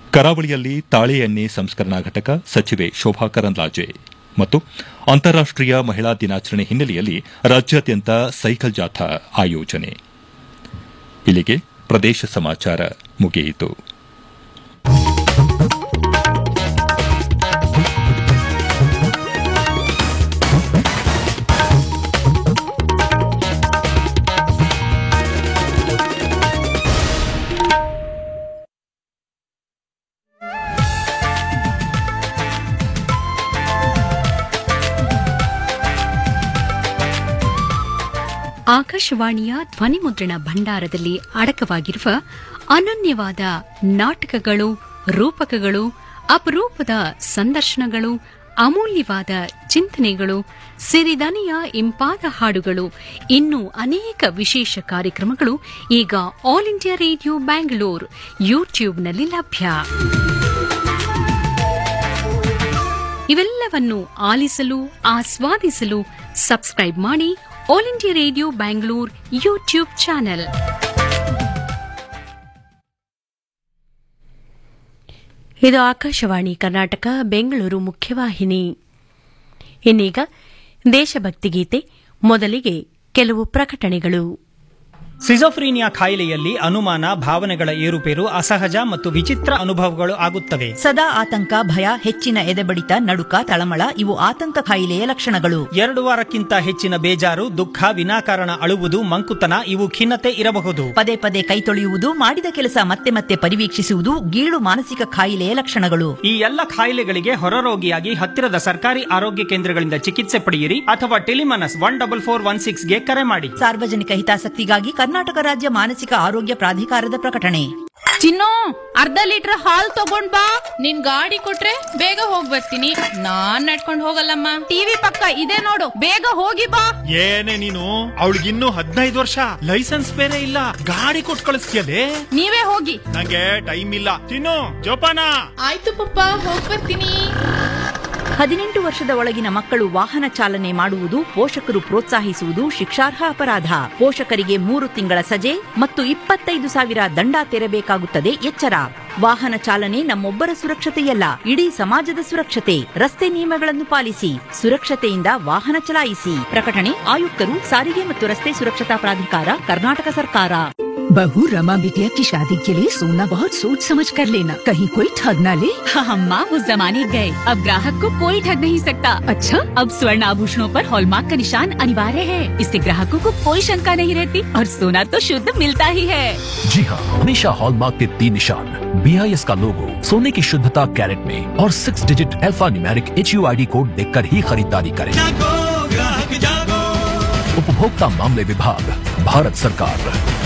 ಕರಾವಳಿಯಲ್ಲಿ ತಾಳೆ ಎಣ್ಣೆ ಸಂಸ್ಕರಣಾ ಘಟಕ ಸಚಿವೆ ಶೋಭಾ ಕರಂದ್ಲಾಜೆ ಮತ್ತು ಅಂತಾರಾಷ್ಟೀಯ ಮಹಿಳಾ ದಿನಾಚರಣೆ ಹಿನ್ನೆಲೆಯಲ್ಲಿ ರಾಜ್ಯಾದ್ಯಂತ ಸೈಕಲ್ ಜಾಥಾ ಆಯೋಜನೆ ಇಲ್ಲಿಗೆ ಪ್ರದೇಶ ಸಮಾಚಾರ ಮುಗಿಯಿತು ಆಕಾಶವಾಣಿಯ ಧ್ವನಿಮುದ್ರಣ ಭಂಡಾರದಲ್ಲಿ ಅಡಕವಾಗಿರುವ ಅನನ್ಯವಾದ ನಾಟಕಗಳು ರೂಪಕಗಳು ಅಪರೂಪದ ಸಂದರ್ಶನಗಳು ಅಮೂಲ್ಯವಾದ ಚಿಂತನೆಗಳು ಸಿರಿದನಿಯ ಇಂಪಾದ ಹಾಡುಗಳು ಇನ್ನೂ ಅನೇಕ ವಿಶೇಷ ಕಾರ್ಯಕ್ರಮಗಳು ಈಗ ಆಲ್ ಇಂಡಿಯಾ ರೇಡಿಯೋ ಬ್ಯಾಂಗ್ಳೂರ್ ಯೂಟ್ಯೂಬ್ನಲ್ಲಿ ಲಭ್ಯ ಇವೆಲ್ಲವನ್ನು ಆಲಿಸಲು ಆಸ್ವಾದಿಸಲು ಸಬ್ಸ್ಕ್ರೈಬ್ ಮಾಡಿ All India Radio Bangalore YouTube channel ಇದು ಆಕಾಶವಾಣಿ ಕರ್ನಾಟಕ ಬೆಂಗಳೂರು ಮುಖ್ಯವಾಹಿನಿ ಇನ್ನೀಗ ದೇಶಭಕ್ತಿ ಗೀತೆ ಮೊದಲಿಗೆ ಕೆಲವು ಪ್ರಕಟಣೆಗಳು ಸಿಜೋಫ್ರೀನಿಯಾ ಕಾಯಿಲೆಯಲ್ಲಿ ಅನುಮಾನ ಭಾವನೆಗಳ ಏರುಪೇರು ಅಸಹಜ ಮತ್ತು ವಿಚಿತ್ರ ಅನುಭವಗಳು ಆಗುತ್ತವೆ ಸದಾ ಆತಂಕ ಭಯ ಹೆಚ್ಚಿನ ಎದೆಬಡಿತ ನಡುಕ ತಳಮಳ ಇವು ಆತಂಕ ಕಾಯಿಲೆಯ ಲಕ್ಷಣಗಳು ಎರಡು ವಾರಕ್ಕಿಂತ ಹೆಚ್ಚಿನ ಬೇಜಾರು ದುಃಖ ವಿನಾಕಾರಣ ಅಳುವುದು ಮಂಕುತನ ಇವು ಖಿನ್ನತೆ ಇರಬಹುದು ಪದೇ ಪದೇ ಕೈ ತೊಳೆಯುವುದು ಮಾಡಿದ ಕೆಲಸ ಮತ್ತೆ ಮತ್ತೆ ಪರಿವೀಕ್ಷಿಸುವುದು ಗೀಳು ಮಾನಸಿಕ ಕಾಯಿಲೆಯ ಲಕ್ಷಣಗಳು ಈ ಎಲ್ಲ ಕಾಯಿಲೆಗಳಿಗೆ ಹೊರರೋಗಿಯಾಗಿ ಹತ್ತಿರದ ಸರ್ಕಾರಿ ಆರೋಗ್ಯ ಕೇಂದ್ರಗಳಿಂದ ಚಿಕಿತ್ಸೆ ಪಡೆಯಿರಿ ಅಥವಾ Telemanas one double four one six ಗೆ ಕರೆ ಮಾಡಿ ಸಾರ್ವಜನಿಕ ಹಿತಾಸಕ್ತಿಗಾಗಿ ಕರ್ನಾಟಕ ರಾಜ್ಯ ಮಾನಸಿಕ ಆರೋಗ್ಯ ಪ್ರಾಧಿಕಾರದ ಪ್ರಕಟಣೆ ಚಿನ್ನು ಅರ್ಧ ಲೀಟರ್ ಹಾಲ್ ತಗೊಂಡ್ ಬಾ ನಿನ್ ಗಾಡಿ ಕೊಟ್ರೆ ಬೇಗ ಹೋಗ್ ಬರ್ತೀನಿ ನಾನ್ ನಡ್ಕೊಂಡ್ ಹೋಗಲ್ಲಮ್ಮ ಟಿವಿ ಪಕ್ಕ ಇದೆ ನೋಡು ಬೇಗ ಹೋಗಿ ಬಾ ಏನೇ ನೀನು ಅವಳಿಗಿನ್ನೂ ಹದಿನೈದು ವರ್ಷ ಲೈಸೆನ್ಸ್ ಬೇರೆ ಇಲ್ಲ ಗಾಡಿ ಕೊಟ್ಟು ಕಳಿಸ್ತೀಯಲೇ ನೀವೇ ಹೋಗಿ ನಂಗೆ ಟೈಮ್ ಇಲ್ಲ ತಿನ್ನು ಜೋಪಾನ ಆಯ್ತು ಪಪ್ಪ ಹೋಗ್ ಬರ್ತೀನಿ ಹದಿನೆಂಟು ವರ್ಷದ ಒಳಗಿನ ಮಕ್ಕಳು ವಾಹನ ಚಾಲನೆ ಮಾಡುವುದು ಪೋಷಕರು ಪ್ರೋತ್ಸಾಹಿಸುವುದು ಶಿಕ್ಷಾರ್ಹ ಅಪರಾಧ ಪೋಷಕರಿಗೆ ಮೂರು ತಿಂಗಳ ಸಜೆ ಮತ್ತು ಇಪ್ಪತ್ತೈದು ಸಾವಿರ ದಂಡ ತೆರಬೇಕಾಗುತ್ತದೆ ಎಚ್ಚರ ವಾಹನ ಚಾಲನೆ ನಮ್ಮೊಬ್ಬರ ಸುರಕ್ಷತೆಯಲ್ಲ ಇಡೀ ಸಮಾಜದ ಸುರಕ್ಷತೆ ರಸ್ತೆ ನಿಯಮಗಳನ್ನು ಪಾಲಿಸಿ ಸುರಕ್ಷತೆಯಿಂದ ವಾಹನ ಚಲಾಯಿಸಿ ಪ್ರಕಟಣೆ ಆಯುಕ್ತರು ಸಾರಿಗೆ ಮತ್ತು ರಸ್ತೆ ಸುರಕ್ಷತಾ ಪ್ರಾಧಿಕಾರ ಕರ್ನಾಟಕ ಸರ್ಕಾರ बहू रमा बिटिया की शादी के लिए सोना बहुत सोच समझ कर लेना कहीं कोई ठग ना ले अम्मा वो जमाने गए अब ग्राहक को कोई ठग नहीं सकता अच्छा अब स्वर्ण आभूषणों पर हॉलमार्क का निशान अनिवार्य है इससे ग्राहकों को कोई शंका नहीं रहती और सोना तो शुद्ध मिलता ही है जी हाँ हमेशा हॉलमार्क के तीन निशान बी आई एस का लोगो सोने की शुद्धता कैरेट में और six digit alphanumeric H U I D code देख कर ही खरीदारी करें उपभोक्ता मामले विभाग भारत सरकार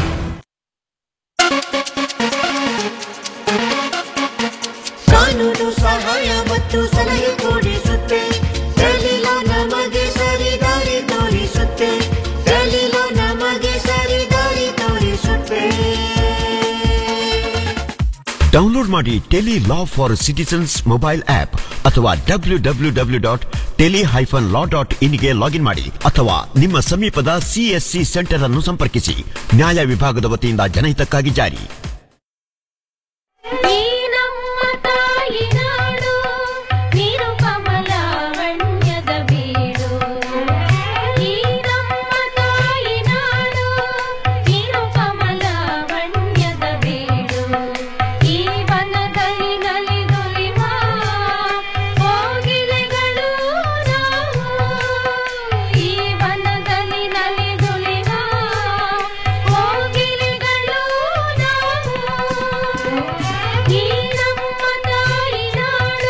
ಕಾನೂನು ಸಹಾಯ ಮತ್ತು ಸಲಹೆ ಕೊಡಿಸುತ್ತೆ ದಲಿಲು ನಮಗೆ ಸರಿದಾರಿ ತೋರಿಸುತ್ತೆ ದಲಿಲು ನಮಗೆ ಸರಿದಾರಿ ತೋರಿಸುತ್ತೆ ಡೌನ್ಲೋಡ್ ಮಾಡಿ tele law for citizens mobile app ಅಥವಾ W W W dot tele hyphen law dot ಇನ್ಗೆ ಲಾಗಿನ್ ಮಾಡಿ ಅಥವಾ ನಿಮ್ಮ ಸಮೀಪದ ಸಿಎಸ್ಸಿ ಸೆಂಟರ್ ಅನ್ನು ಸಂಪರ್ಕಿಸಿ ನ್ಯಾಯ ವಿಭಾಗದ ವತಿಯಿಂದ ಜನಹಿತಕ್ಕಾಗಿ ಜಾರಿ ಈ ನಮ್ಮ ತಾಯಿ ನಾಡು ನೀರು ಕಮಲಾವಣ್ಯದ ಬೀಡು ಈ ನಮ್ಮ ತಾಯಿ ನಾಡು ನೀರು ಕಮಲಾವಣ್ಯದ ಬೀಡು ಈ ವನದಲ್ಲಿ ನಲಿದುಲಿವ ಕೋಗಿಲೆಗಳು ನಾವು ಈ ವನದಲ್ಲಿ ನಲಿದುಲಿವ ಕೋಗಿಲೆಗಳು ನಾವು ಈ ನಮ್ಮ ತಾಯಿ ನಾಡು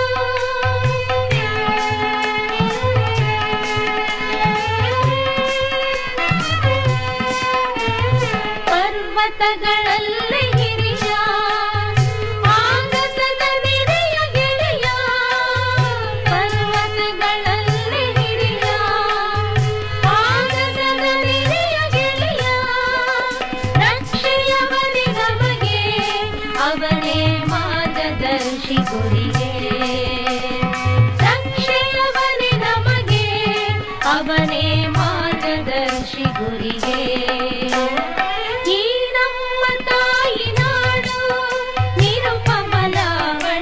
ಪರ್ವತಗಳಲ್ಲಿ ಹಿರಿಯ ಆಗಸದ ನೆರೆಯ ಗೆಳೆಯ ಪರ್ವತಗಳಲ್ಲಿ ಹಿರಿಯ ಆಗಸದ ನೆರೆಯ ಗೆಳೆಯ ರಕ್ಷೆಯವನೇ ನಮಗೆ ಅವನೇ ಮಾರ್ಗದರ್ಶಿ ಗುರಿಗೆ ರಕ್ಷೆಯವನೇ ನಮಗೆ ಅವನೇ ಮಾರ್ಗದರ್ಶಿ ಗುರಿಗೆ ಈ ನಮ್ಮ ತಾಯಿ ನಾಡು ನೀರು ಕಮಲಾವಣ್ಯದ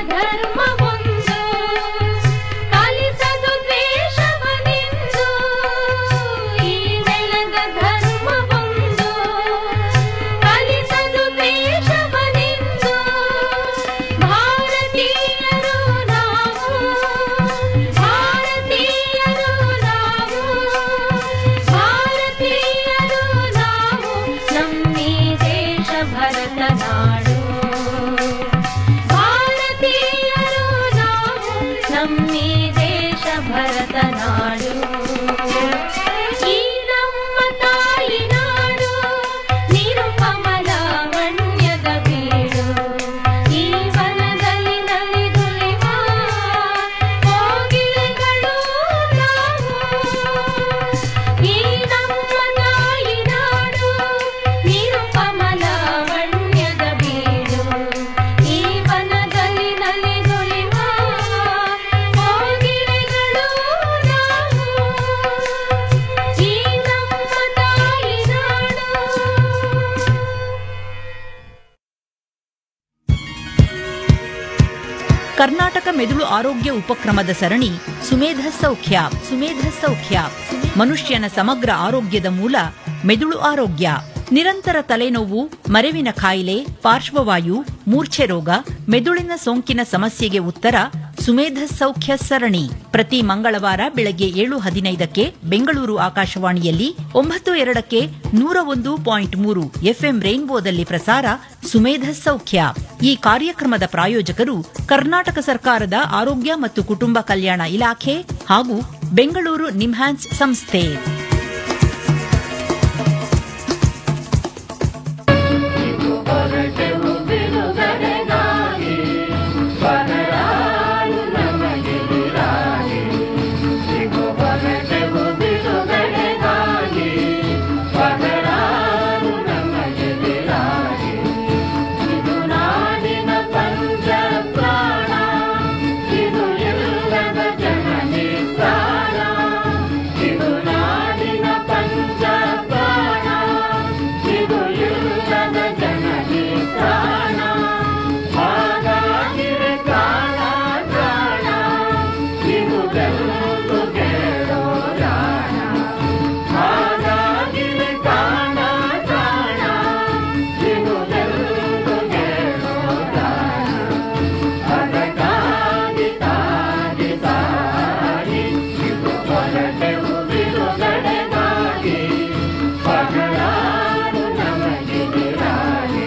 ಧರ್ಮವೊಂದು ಕಲಿಸದು ದ್ವೇಷವನೆಂದು ಈ ನೆಲದ ಧರ್ಮವೊಂದು ಕಲಿಸದು ದ್ವೇಷವನೆಂದು ಭಾರತೀಯರು ನಾವು ಭಾರತೀಯರು ನಾವು ಭಾರತೀಯರು ನಾವು ನಮ್ಮೀ ದೇಶ ಭರತ ನಾಡು ಭಾರತೀಯರು ನಾವು ನಮ್ಮೀ ದೇಶ ಭರತ ನಾಡು ಈ ನಮ್ಮ ತಾಯಿ ನಾಡು ನಿರುಪಮಲ ಮಣ್ಯದ ಬೀಡು ಈ ವನದಲ್ಲಿ ನಲಿದುಲಿವ ಕೋಗಿಲೆಗಳು ನಾವು ಈ ನಮ್ಮ ತಾಯಿ ನಾಡು ನಿರುಪಮಲ ಮಣ್ಯದ ಬೀಡು ಈ ವನದಲ್ಲಿ ನಲಿದುಲಿವ ಕೋಗಿಲೆಗಳು ನಾವು ಈ ನಮ್ಮ ತಾಯಿ ನಾಡು ಕರ್ನಾಟಕ ಮೆದುಳು ಆರೋಗ್ಯ ಉಪಕ್ರಮದ ಸರಣಿ ಸುಮೇಧ ಸೌಖ್ಯ ಸುಮೇಧ ಸೌಖ್ಯ ಮನುಷ್ಯನ ಸಮಗ್ರ ಆರೋಗ್ಯದ ಮೂಲ ಮೆದುಳು ಆರೋಗ್ಯ ನಿರಂತರ ತಲೆನೋವು ಮರೆವಿನ ಕಾಯಿಲೆ ಪಾರ್ಶ್ವವಾಯು ಮೂರ್ಛೆ ರೋಗ ಮೆದುಳಿನ ಸೋಂಕಿನ ಸಮಸ್ಯೆಗೆ ಉತ್ತರ ಸುಮೇಧ ಸೌಖ್ಯ ಸರಣಿ ಪ್ರತಿ ಮಂಗಳವಾರ ಬೆಳಗ್ಗೆ ಏಳು ಹದಿನೈದಕ್ಕೆ ಬೆಂಗಳೂರು ಆಕಾಶವಾಣಿಯಲ್ಲಿ ಒಂಬತ್ತು ಎರಡಕ್ಕೆ ನೂರ ಒಂದು ಪಾಯಿಂಟ್ ಮೂರು ಎಫ್ಎಂ ರೈನ್ಬೋದಲ್ಲಿ ಪ್ರಸಾರ ಸುಮೇಧ ಸೌಖ್ಯ ಈ ಕಾರ್ಯಕ್ರಮದ ಪ್ರಾಯೋಜಕರು ಕರ್ನಾಟಕ ಸರ್ಕಾರದ ಆರೋಗ್ಯ ಮತ್ತು ಕುಟುಂಬ ಕಲ್ಯಾಣ ಇಲಾಖೆ ಹಾಗೂ ಬೆಂಗಳೂರು ನಿಮ್ಹಾನ್ಸ್ ಸಂಸ್ಥೆ ಇದು ನಾಡಿನ ಪಂಚ ಪ್ರಾಣ ಇದು ಎಲ್ಲದ ಜನನಿ ಪ್ರಾಣ ಇದು ನಾಡಿನ ಪಂಚ ಪ್ರಾಣ ಇದು ಎಲ್ಲದ ಜನನಿ ಪ್ರಾಣ ಹಾಗಾಗಿರೆ ಕಾಣ ಪ್ರಾಣ ಇದು ಬೆಲ್ಲು ಕೇಳೋ ಜಾಣ ಹಾಗಾಗಿರೆ ಕಾಣ ಪ್ರಾಣ ಇದು ಬೆಲ್ಲು ಕೇಳೋ ಜಾಣ ಅದಕ್ಕಾಗಿ ತಾಗಿ ತಾಗಿ ಇದು ಹೊರಟೆವು ಬಿಡುಗಡೆಗಾಗಿ ಪಗಲಾರು ನಮಗೆ ನಿರಾಗಿ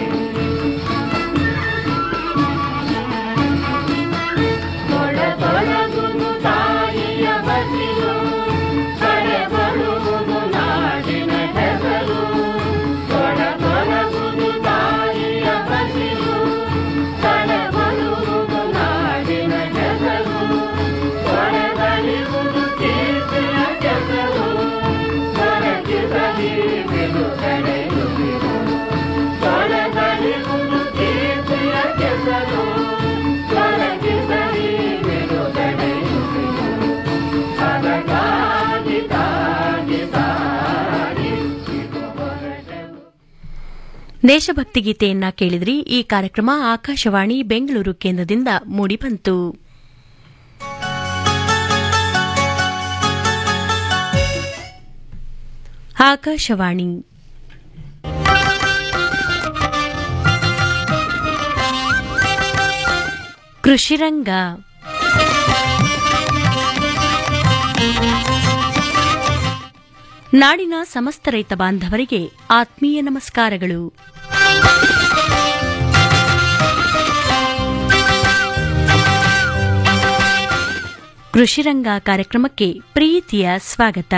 ತೊಳತೊಳಗುದು ತಾಯಿಯ ಬಸಿರು ಕಡೆ ಬರುವುದು ನಾಡಿನ ಹೆಸರು ತೊಳತೊಳಗುದು ತಾಯಿಯ ಬಸಿರು ಕಡೆ ಬರುವುದು ನಾಡಿನ ಹೆಸರು ತೊಳೆದಳಿವುದು ಕೀರ್ತಿಯ ಕೆಸರು ತೊರಗಿಸಲಿ ಬಿಡುಗಡೆಯುತ್ತಿರು ತೊಳೆದಳಿವುದು ಕೀರ್ತಿಯ ಕೆಸರು ತೊರಗಿಸಲಿ ಬಿಡುಗಡೆಯುತ್ತಿರು ಅದಕ್ಕಾಗಿ ತಾಗಿ ತಾಗಿ ಇದು ಹೊರಟೆವು ದೇಶಭಕ್ತಿ ಗೀತೆಯನ್ನ ಕೇಳಿದ್ರಿ ಈ ಕಾರ್ಯಕ್ರಮ ಆಕಾಶವಾಣಿ ಬೆಂಗಳೂರು ಕೇಂದ್ರದಿಂದ ಮೂಡಿಬಂತು ಆಕಾಶವಾಣಿ ಕೃಷಿರಂಗ ನಾಡಿನ ಸಮಸ್ತ ರೈತ ಬಾಂಧವರಿಗೆ ಆತ್ಮೀಯ ನಮಸ್ಕಾರಗಳು ಕೃಷಿರಂಗ ಕಾರ್ಯಕ್ರಮಕ್ಕೆ ಪ್ರೀತಿಯ ಸ್ವಾಗತ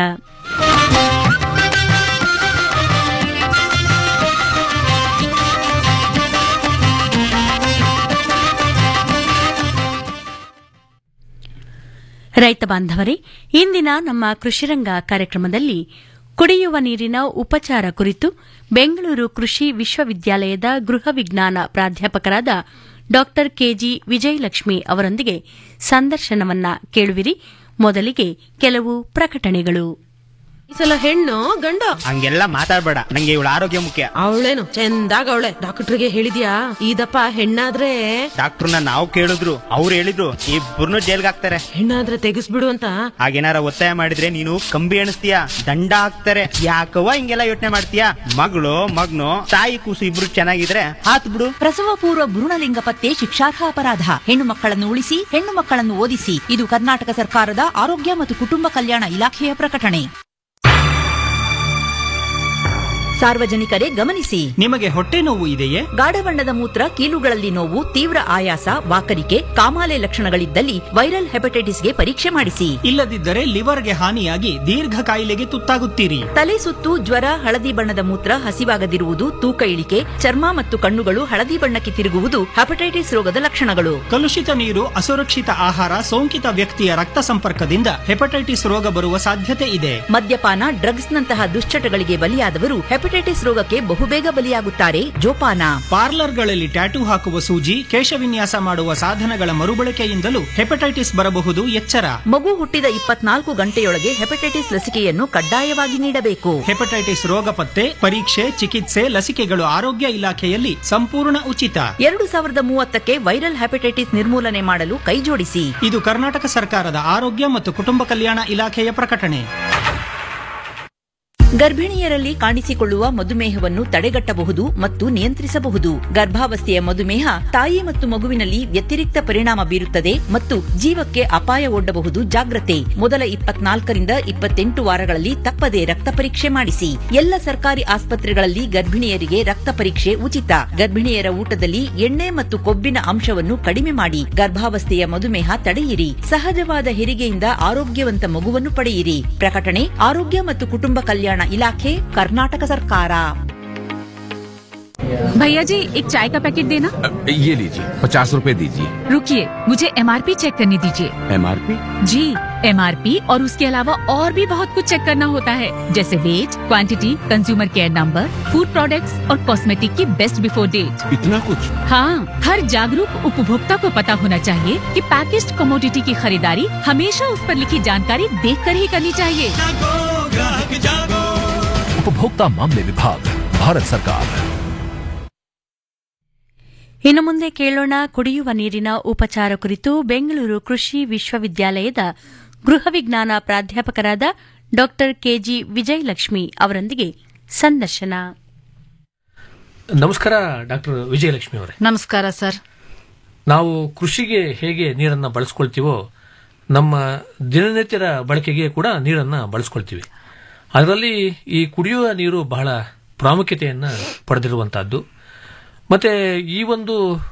ರೈತ ಬಾಂಧವರೇ ಇಂದಿನ ನಮ್ಮ ಕೃಷಿರಂಗ ಕಾರ್ಯಕ್ರಮದಲ್ಲಿ ಕುಡಿಯುವ ನೀರಿನ ಉಪಚಾರ ಕುರಿತು ಬೆಂಗಳೂರು ಕೃಷಿ ವಿಶ್ವವಿದ್ಯಾಲಯದ ಗೃಹ ವಿಜ್ಞಾನ ಪ್ರಾಧ್ಯಾಪಕರಾದ ಡಾ ಕೆಜಿ ವಿಜಯಲಕ್ಷ್ಮಿ ಅವರೊಂದಿಗೆ ಸಂದರ್ಶನವನ್ನ ಕೇಳುವಿರಿ ಮೊದಲಿಗೆ ಕೆಲವು ಪ್ರಕಟಣೆಗಳು ಈ ಸಲ ಹೆಣ್ಣು ಗಂಡ ಹಂಗೆಲ್ಲ ಮಾತಾಡ್ಬೇಡ ನಂಗೆ ಇವಳ ಆರೋಗ್ಯ ಮುಖ್ಯ ಅವಳೇನು ಚಂದಾಗ ಅವಳೆ ಡಾಕ್ಟರ್ಗೆ ಹೇಳಿದ್ಯಾ ಇದಪ್ಪ ಹೆಣ್ಣಾದ್ರೆ ಡಾಕ್ಟರ್ನ ನಾವು ಕೇಳಿದ್ರು ಅವ್ರು ಹೇಳಿದ್ರು ಇಬ್ಬರನ್ನು ಜೈಲ್ಗೆ ಹಾಕ್ತಾರೆ ಹೆಣ್ಣಾದ್ರೆ ತೆಗಿಸ್ಬಿಡು ಅಂತ ಹಾಗೇನಾರ ಒತ್ತಾಯ ಮಾಡಿದ್ರೆ ನೀನು ಕಂಬಿ ಎಣಿಸ್ತೀಯ ದಂಡ ಹಾಕ್ತಾರೆ ಯಾಕವ್ವ ಹಿಂಗೆಲ್ಲ ಯೋಚನೆ ಮಾಡ್ತೀಯ ಮಗಳು ಮಗ್ನು ತಾಯಿ ಕೂಸು ಇಬ್ರು ಚೆನ್ನಾಗಿದ್ರೆ ಹಾತ್ ಬಿಡು ಪ್ರಸವ ಪೂರ್ವ ಭ್ರೂಣಲಿಂಗ ಪತ್ತೆ ಶಿಕ್ಷಾರ್ಹ ಅಪರಾಧ ಹೆಣ್ಣು ಮಕ್ಕಳನ್ನು ಉಳಿಸಿ ಹೆಣ್ಣು ಮಕ್ಕಳನ್ನು ಓದಿಸಿ ಇದು ಕರ್ನಾಟಕ ಸರ್ಕಾರದ ಆರೋಗ್ಯ ಮತ್ತು ಕುಟುಂಬ ಕಲ್ಯಾಣ ಇಲಾಖೆಯ ಪ್ರಕಟಣೆ ಸಾರ್ವಜನಿಕರೇ ಗಮನಿಸಿ ನಿಮಗೆ ಹೊಟ್ಟೆ ನೋವು ಇದೆಯೇ ಗಾಢ ಬಣ್ಣದ ಮೂತ್ರ ಕೀಲುಗಳಲ್ಲಿ ನೋವು ತೀವ್ರ ಆಯಾಸ ವಾಕರಿಕೆ ಕಾಮಾಲೆ ಲಕ್ಷಣಗಳಿದ್ದಲ್ಲಿ ವೈರಲ್ ಹೆಪಟೈಟಿಸ್ಗೆ ಪರೀಕ್ಷೆ ಮಾಡಿಸಿ ಇಲ್ಲದಿದ್ದರೆ ಲಿವರ್ಗೆ ಹಾನಿಯಾಗಿ ದೀರ್ಘ ಕಾಯಿಲೆಗೆ ತುತ್ತಾಗುತ್ತೀರಿ ತಲೆ ಸುತ್ತು ಜ್ವರ ಹಳದಿ ಬಣ್ಣದ ಮೂತ್ರ ಹಸಿವಾಗದಿರುವುದು ತೂಕ ಇಳಿಕೆ ಚರ್ಮ ಮತ್ತು ಕಣ್ಣುಗಳು ಹಳದಿ ಬಣ್ಣಕ್ಕೆ ತಿರುಗುವುದು ಹೆಪಟೈಟಿಸ್ ರೋಗದ ಲಕ್ಷಣಗಳು ಕಲುಷಿತ ನೀರು ಅಸುರಕ್ಷಿತ ಆಹಾರ ಸೋಂಕಿತ ವ್ಯಕ್ತಿಯ ರಕ್ತ ಸಂಪರ್ಕದಿಂದ ಹೆಪಟೈಟಿಸ್ ರೋಗ ಬರುವ ಸಾಧ್ಯತೆ ಇದೆ ಮದ್ಯಪಾನ ಡ್ರಗ್ಸ್ನಂತಹ ದುಶ್ಚಟಗಳಿಗೆ ಬಲಿಯಾದವರು ಹೆಪಟೈಟಿಸ್ ರೋಗಕ್ಕೆ ಬಹುಬೇಗ ಬಲಿಯಾಗುತ್ತಾರೆ ಜೋಪಾನ ಪಾರ್ಲರ್ಗಳಲ್ಲಿ ಟ್ಯಾಟೂ ಹಾಕುವ ಸೂಜಿ ಕೇಶವಿನ್ಯಾಸ ಮಾಡುವ ಸಾಧನಗಳ ಮರುಬಳಕೆಯಿಂದಲೂ ಹೆಪಟೈಟಿಸ್ ಬರಬಹುದು ಎಚ್ಚರ ಮಗು ಹುಟ್ಟಿದ ಇಪ್ಪತ್ನಾಲ್ಕು ಗಂಟೆಯೊಳಗೆ ಹೆಪಟೈಟಿಸ್ ಲಸಿಕೆಯನ್ನು ಕಡ್ಡಾಯವಾಗಿ ನೀಡಬೇಕು ಹೆಪಟೈಟಿಸ್ ರೋಗ ಪತ್ತೆ ಪರೀಕ್ಷೆ ಚಿಕಿತ್ಸೆ ಲಸಿಕೆಗಳು ಆರೋಗ್ಯ ಇಲಾಖೆಯಲ್ಲಿ ಸಂಪೂರ್ಣ ಉಚಿತ ಎರಡು ಸಾವಿರದ ಮೂವತ್ತಕ್ಕೆ ವೈರಲ್ ಹೆಪಟೈಟಿಸ್ ನಿರ್ಮೂಲನೆ ಮಾಡಲು ಕೈಜೋಡಿಸಿ ಇದು ಕರ್ನಾಟಕ ಸರ್ಕಾರದ ಆರೋಗ್ಯ ಮತ್ತು ಕುಟುಂಬ ಕಲ್ಯಾಣ ಇಲಾಖೆಯ ಪ್ರಕಟಣೆ ಗರ್ಭಿಣಿಯರಲ್ಲಿ ಕಾಣಿಸಿಕೊಳ್ಳುವ ಮಧುಮೇಹವನ್ನು ತಡೆಗಟ್ಟಬಹುದು ಮತ್ತು ನಿಯಂತ್ರಿಸಬಹುದು ಗರ್ಭಾವಸ್ಥೆಯ ಮಧುಮೇಹ ತಾಯಿ ಮತ್ತು ಮಗುವಿನಲ್ಲಿ ವ್ಯತಿರಿಕ್ತ ಪರಿಣಾಮ ಬೀರುತ್ತದೆ ಮತ್ತು ಜೀವಕ್ಕೆ ಅಪಾಯ ಒಡ್ಡಬಹುದು ಜಾಗ್ರತೆ ಮೊದಲ ಇಪ್ಪತ್ನಾಲ್ಕರಿಂದ ಇಪ್ಪತ್ತೆಂಟು ವಾರಗಳಲ್ಲಿ ತಪ್ಪದೆ ರಕ್ತ ಪರೀಕ್ಷೆ ಮಾಡಿಸಿ ಎಲ್ಲ ಸರ್ಕಾರಿ ಆಸ್ಪತ್ರೆಗಳಲ್ಲಿ ಗರ್ಭಿಣಿಯರಿಗೆ ರಕ್ತ ಪರೀಕ್ಷೆ ಉಚಿತ ಗರ್ಭಿಣಿಯರ ಊಟದಲ್ಲಿ ಎಣ್ಣೆ ಮತ್ತು ಕೊಬ್ಬಿನ ಅಂಶವನ್ನು ಕಡಿಮೆ ಮಾಡಿ ಗರ್ಭಾವಸ್ಥೆಯ ಮಧುಮೇಹ ತಡೆಯಿರಿ ಸಹಜವಾದ ಹೆರಿಗೆಯಿಂದ ಆರೋಗ್ಯವಂತ ಮಗುವನ್ನು ಪಡೆಯಿರಿ ಪ್ರಕಟಣೆ ಆರೋಗ್ಯ ಮತ್ತು ಕುಟುಂಬ ಕಲ್ಯಾಣ ಇಲಾಖೆ ಕರ್ನಾಟಕ ಸರ್ಕಾರ भैया जी एक चाय का पैकेट देना ये लीजिए पचास रूपए दीजिए रुकिए मुझे एमआरपी चेक करने दीजिए एमआरपी जी एमआरपी और उसके अलावा और भी बहुत कुछ चेक करना होता है जैसे weight quantity consumer care number food products और कॉस्मेटिक की बेस्ट बिफोर डेट इतना कुछ हाँ हर जागरूक उपभोक्ता को पता होना चाहिए कि पैकेज्ड कमोडिटी की खरीदारी हमेशा उस पर लिखी जानकारी देख कर ही करनी चाहिए उपभोक्ता मामले विभाग भारत सरकार ಇನ್ನು ಮುಂದೆ ಕೇಳೋಣ ಕುಡಿಯುವ ನೀರಿನ ಉಪಚಾರ ಕುರಿತು ಬೆಂಗಳೂರು ಕೃಷಿ ವಿಶ್ವವಿದ್ಯಾಲಯದ ಗೃಹ ವಿಜ್ಞಾನ ಪ್ರಾಧ್ಯಾಪಕರಾದ ಡಾ ಕೆಜಿ ವಿಜಯಲಕ್ಷ್ಮಿ ಅವರೊಂದಿಗೆ ಸಂದರ್ಶನ ನಮಸ್ಕಾರ ಡಾಕ್ಟರ್ ವಿಜಯಲಕ್ಷ್ಮಿ ಅವರೇ ನಮಸ್ಕಾರ ಸರ್ ನಾವು ಕೃಷಿಗೆ ಹೇಗೆ ನೀರನ್ನು ಬಳಸ್ಕೊಳ್ತೀವೋ ನಮ್ಮ ದಿನನಿತ್ಯದ ಬಳಕೆಗೆ ಕೂಡ ನೀರನ್ನು ಬಳಸ್ಕೊಳ್ತೀವಿ ಅದರಲ್ಲಿ ಈ ಕುಡಿಯುವ ನೀರು ಬಹಳ ಪ್ರಾಮುಖ್ಯತೆಯನ್ನು ಪಡೆದಿರುವಂತಹದ್ದು ಮತ್ತೆ ಈ ಒಂದು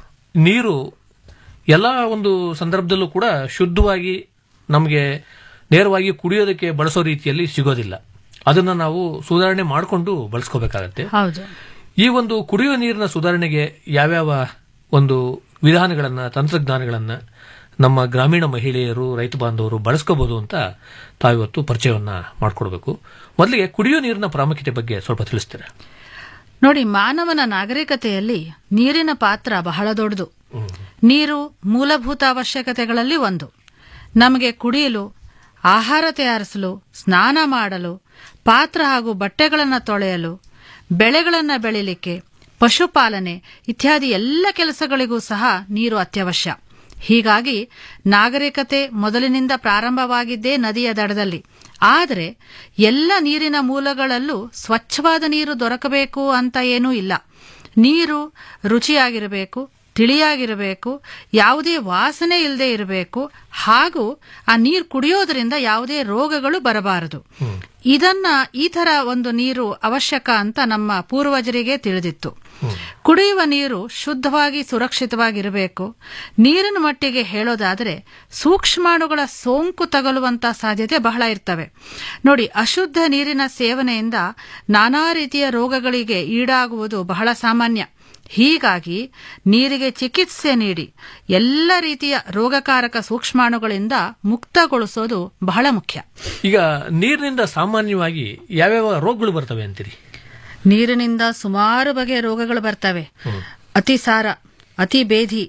ನೀರು ಎಲ್ಲ ಒಂದು ಸಂದರ್ಭದಲ್ಲೂ ಕೂಡ ಶುದ್ಧವಾಗಿ ನಮಗೆ ನೇರವಾಗಿ ಕುಡಿಯೋದಕ್ಕೆ ಬಳಸೋ ರೀತಿಯಲ್ಲಿ ಸಿಗೋದಿಲ್ಲ ಅದನ್ನು ನಾವು ಸುಧಾರಣೆ ಮಾಡಿಕೊಂಡು ಬಳಸ್ಕೋಬೇಕಾಗತ್ತೆ ಹೌದು ಈ ಒಂದು ಕುಡಿಯುವ ನೀರಿನ ಸುಧಾರಣೆಗೆ ಯಾವ್ಯಾವ ಒಂದು ವಿಧಾನಗಳನ್ನ ತಂತ್ರಜ್ಞಾನಗಳನ್ನ ನಮ್ಮ ಗ್ರಾಮೀಣ ಮಹಿಳೆಯರು ರೈತ ಬಾಂಧವರು ಬಳಸ್ಕೋಬಹುದು ಅಂತ ತಾವಿವತ್ತು ಪರಿಚಯವನ್ನ ಮಾಡಿಕೊಡ್ಬೇಕು ಮೊದಲಿಗೆ ಕುಡಿಯುವ ನೀರಿನ ಪ್ರಾಮುಖ್ಯತೆ ಬಗ್ಗೆ ಸ್ವಲ್ಪ ತಿಳಿಸ್ತೀರಾ ನೋಡಿ ಮಾನವನ ನಾಗರಿಕತೆಯಲ್ಲಿ ನೀರಿನ ಪಾತ್ರ ಬಹಳ ದೊಡ್ಡದು ನೀರು ಮೂಲಭೂತ ಅವಶ್ಯಕತೆಗಳಲ್ಲಿ ಒಂದು ನಮಗೆ ಕುಡಿಯಲು ಆಹಾರ ತಯಾರಿಸಲು ಸ್ನಾನ ಮಾಡಲು ಪಾತ್ರ ಹಾಗೂ ಬಟ್ಟೆಗಳನ್ನು ತೊಳೆಯಲು ಬೆಳೆಗಳನ್ನು ಬೆಳಿಲಿಕ್ಕೆ ಪಶುಪಾಲನೆ ಇತ್ಯಾದಿ ಎಲ್ಲ ಕೆಲಸಗಳಿಗೂ ಸಹ ನೀರು ಅತ್ಯವಶ್ಯ ಹೀಗಾಗಿ ನಾಗರಿಕತೆ ಮೊದಲಿನಿಂದ ಪ್ರಾರಂಭವಾಗಿದ್ದೇ ನದಿಯ ದಡದಲ್ಲಿ ಆದರೆ ಎಲ್ಲ ನೀರಿನ ಮೂಲಗಳಲ್ಲೂ ಸ್ವಚ್ಛವಾದ ನೀರು ದೊರಕಬೇಕು ಅಂತ ಏನೂ ಇಲ್ಲ ನೀರು ರುಚಿಯಾಗಿರಬೇಕು ತಿಳಿಯಾಗಿರಬೇಕು ಯಾವುದೇ ವಾಸನೆ ಇಲ್ಲದೆ ಇರಬೇಕು ಹಾಗೂ ಆ ನೀರು ಕುಡಿಯೋದ್ರಿಂದ ಯಾವುದೇ ರೋಗಗಳು ಬರಬಾರದು ಇದನ್ನ ಈ ತರ ಒಂದು ನೀರು ಅವಶ್ಯಕ ಅಂತ ನಮ್ಮ ಪೂರ್ವಜರಿಗೆ ತಿಳಿದಿತ್ತು ಕುಡಿಯುವ ನೀರು ಶುದ್ಧವಾಗಿ ಸುರಕ್ಷಿತವಾಗಿರಬೇಕು ನೀರಿನ ಮಟ್ಟಿಗೆ ಹೇಳೋದಾದರೆ ಸೂಕ್ಷ್ಮಾಣುಗಳ ಸೋಂಕು ತಗಲುವಂತ ಸಾಧ್ಯತೆ ಬಹಳ ಇರ್ತವೆ ನೋಡಿ ಅಶುದ್ಧ ನೀರಿನ ಸೇವನೆಯಿಂದ ನಾನಾ ರೀತಿಯ ರೋಗಗಳಿಗೆ ಈಡಾಗುವುದು ಬಹಳ ಸಾಮಾನ್ಯ ಹೀಗಾಗಿ ನೀರಿಗೆ ಚಿಕಿತ್ಸೆ ನೀಡಿ ಎಲ್ಲ ರೀತಿಯ ರೋಗಕಾರಕ ಸೂಕ್ಷ್ಮಾಣುಗಳಿಂದ ಮುಕ್ತಗೊಳಿಸೋದು ಬಹಳ ಮುಖ್ಯ ಈಗ ನೀರಿನಿಂದ ಸಾಮಾನ್ಯವಾಗಿ ಯಾವ್ಯಾವ ರೋಗಗಳು ಬರ್ತವೆ ಅಂತೀರಿ ನೀರಿನಿಂದ ಸುಮಾರು ಬಗೆಯ ರೋಗಗಳು ಬರ್ತವೆ ಅತಿಸಾರ ಅತಿ ಬೇಧಿ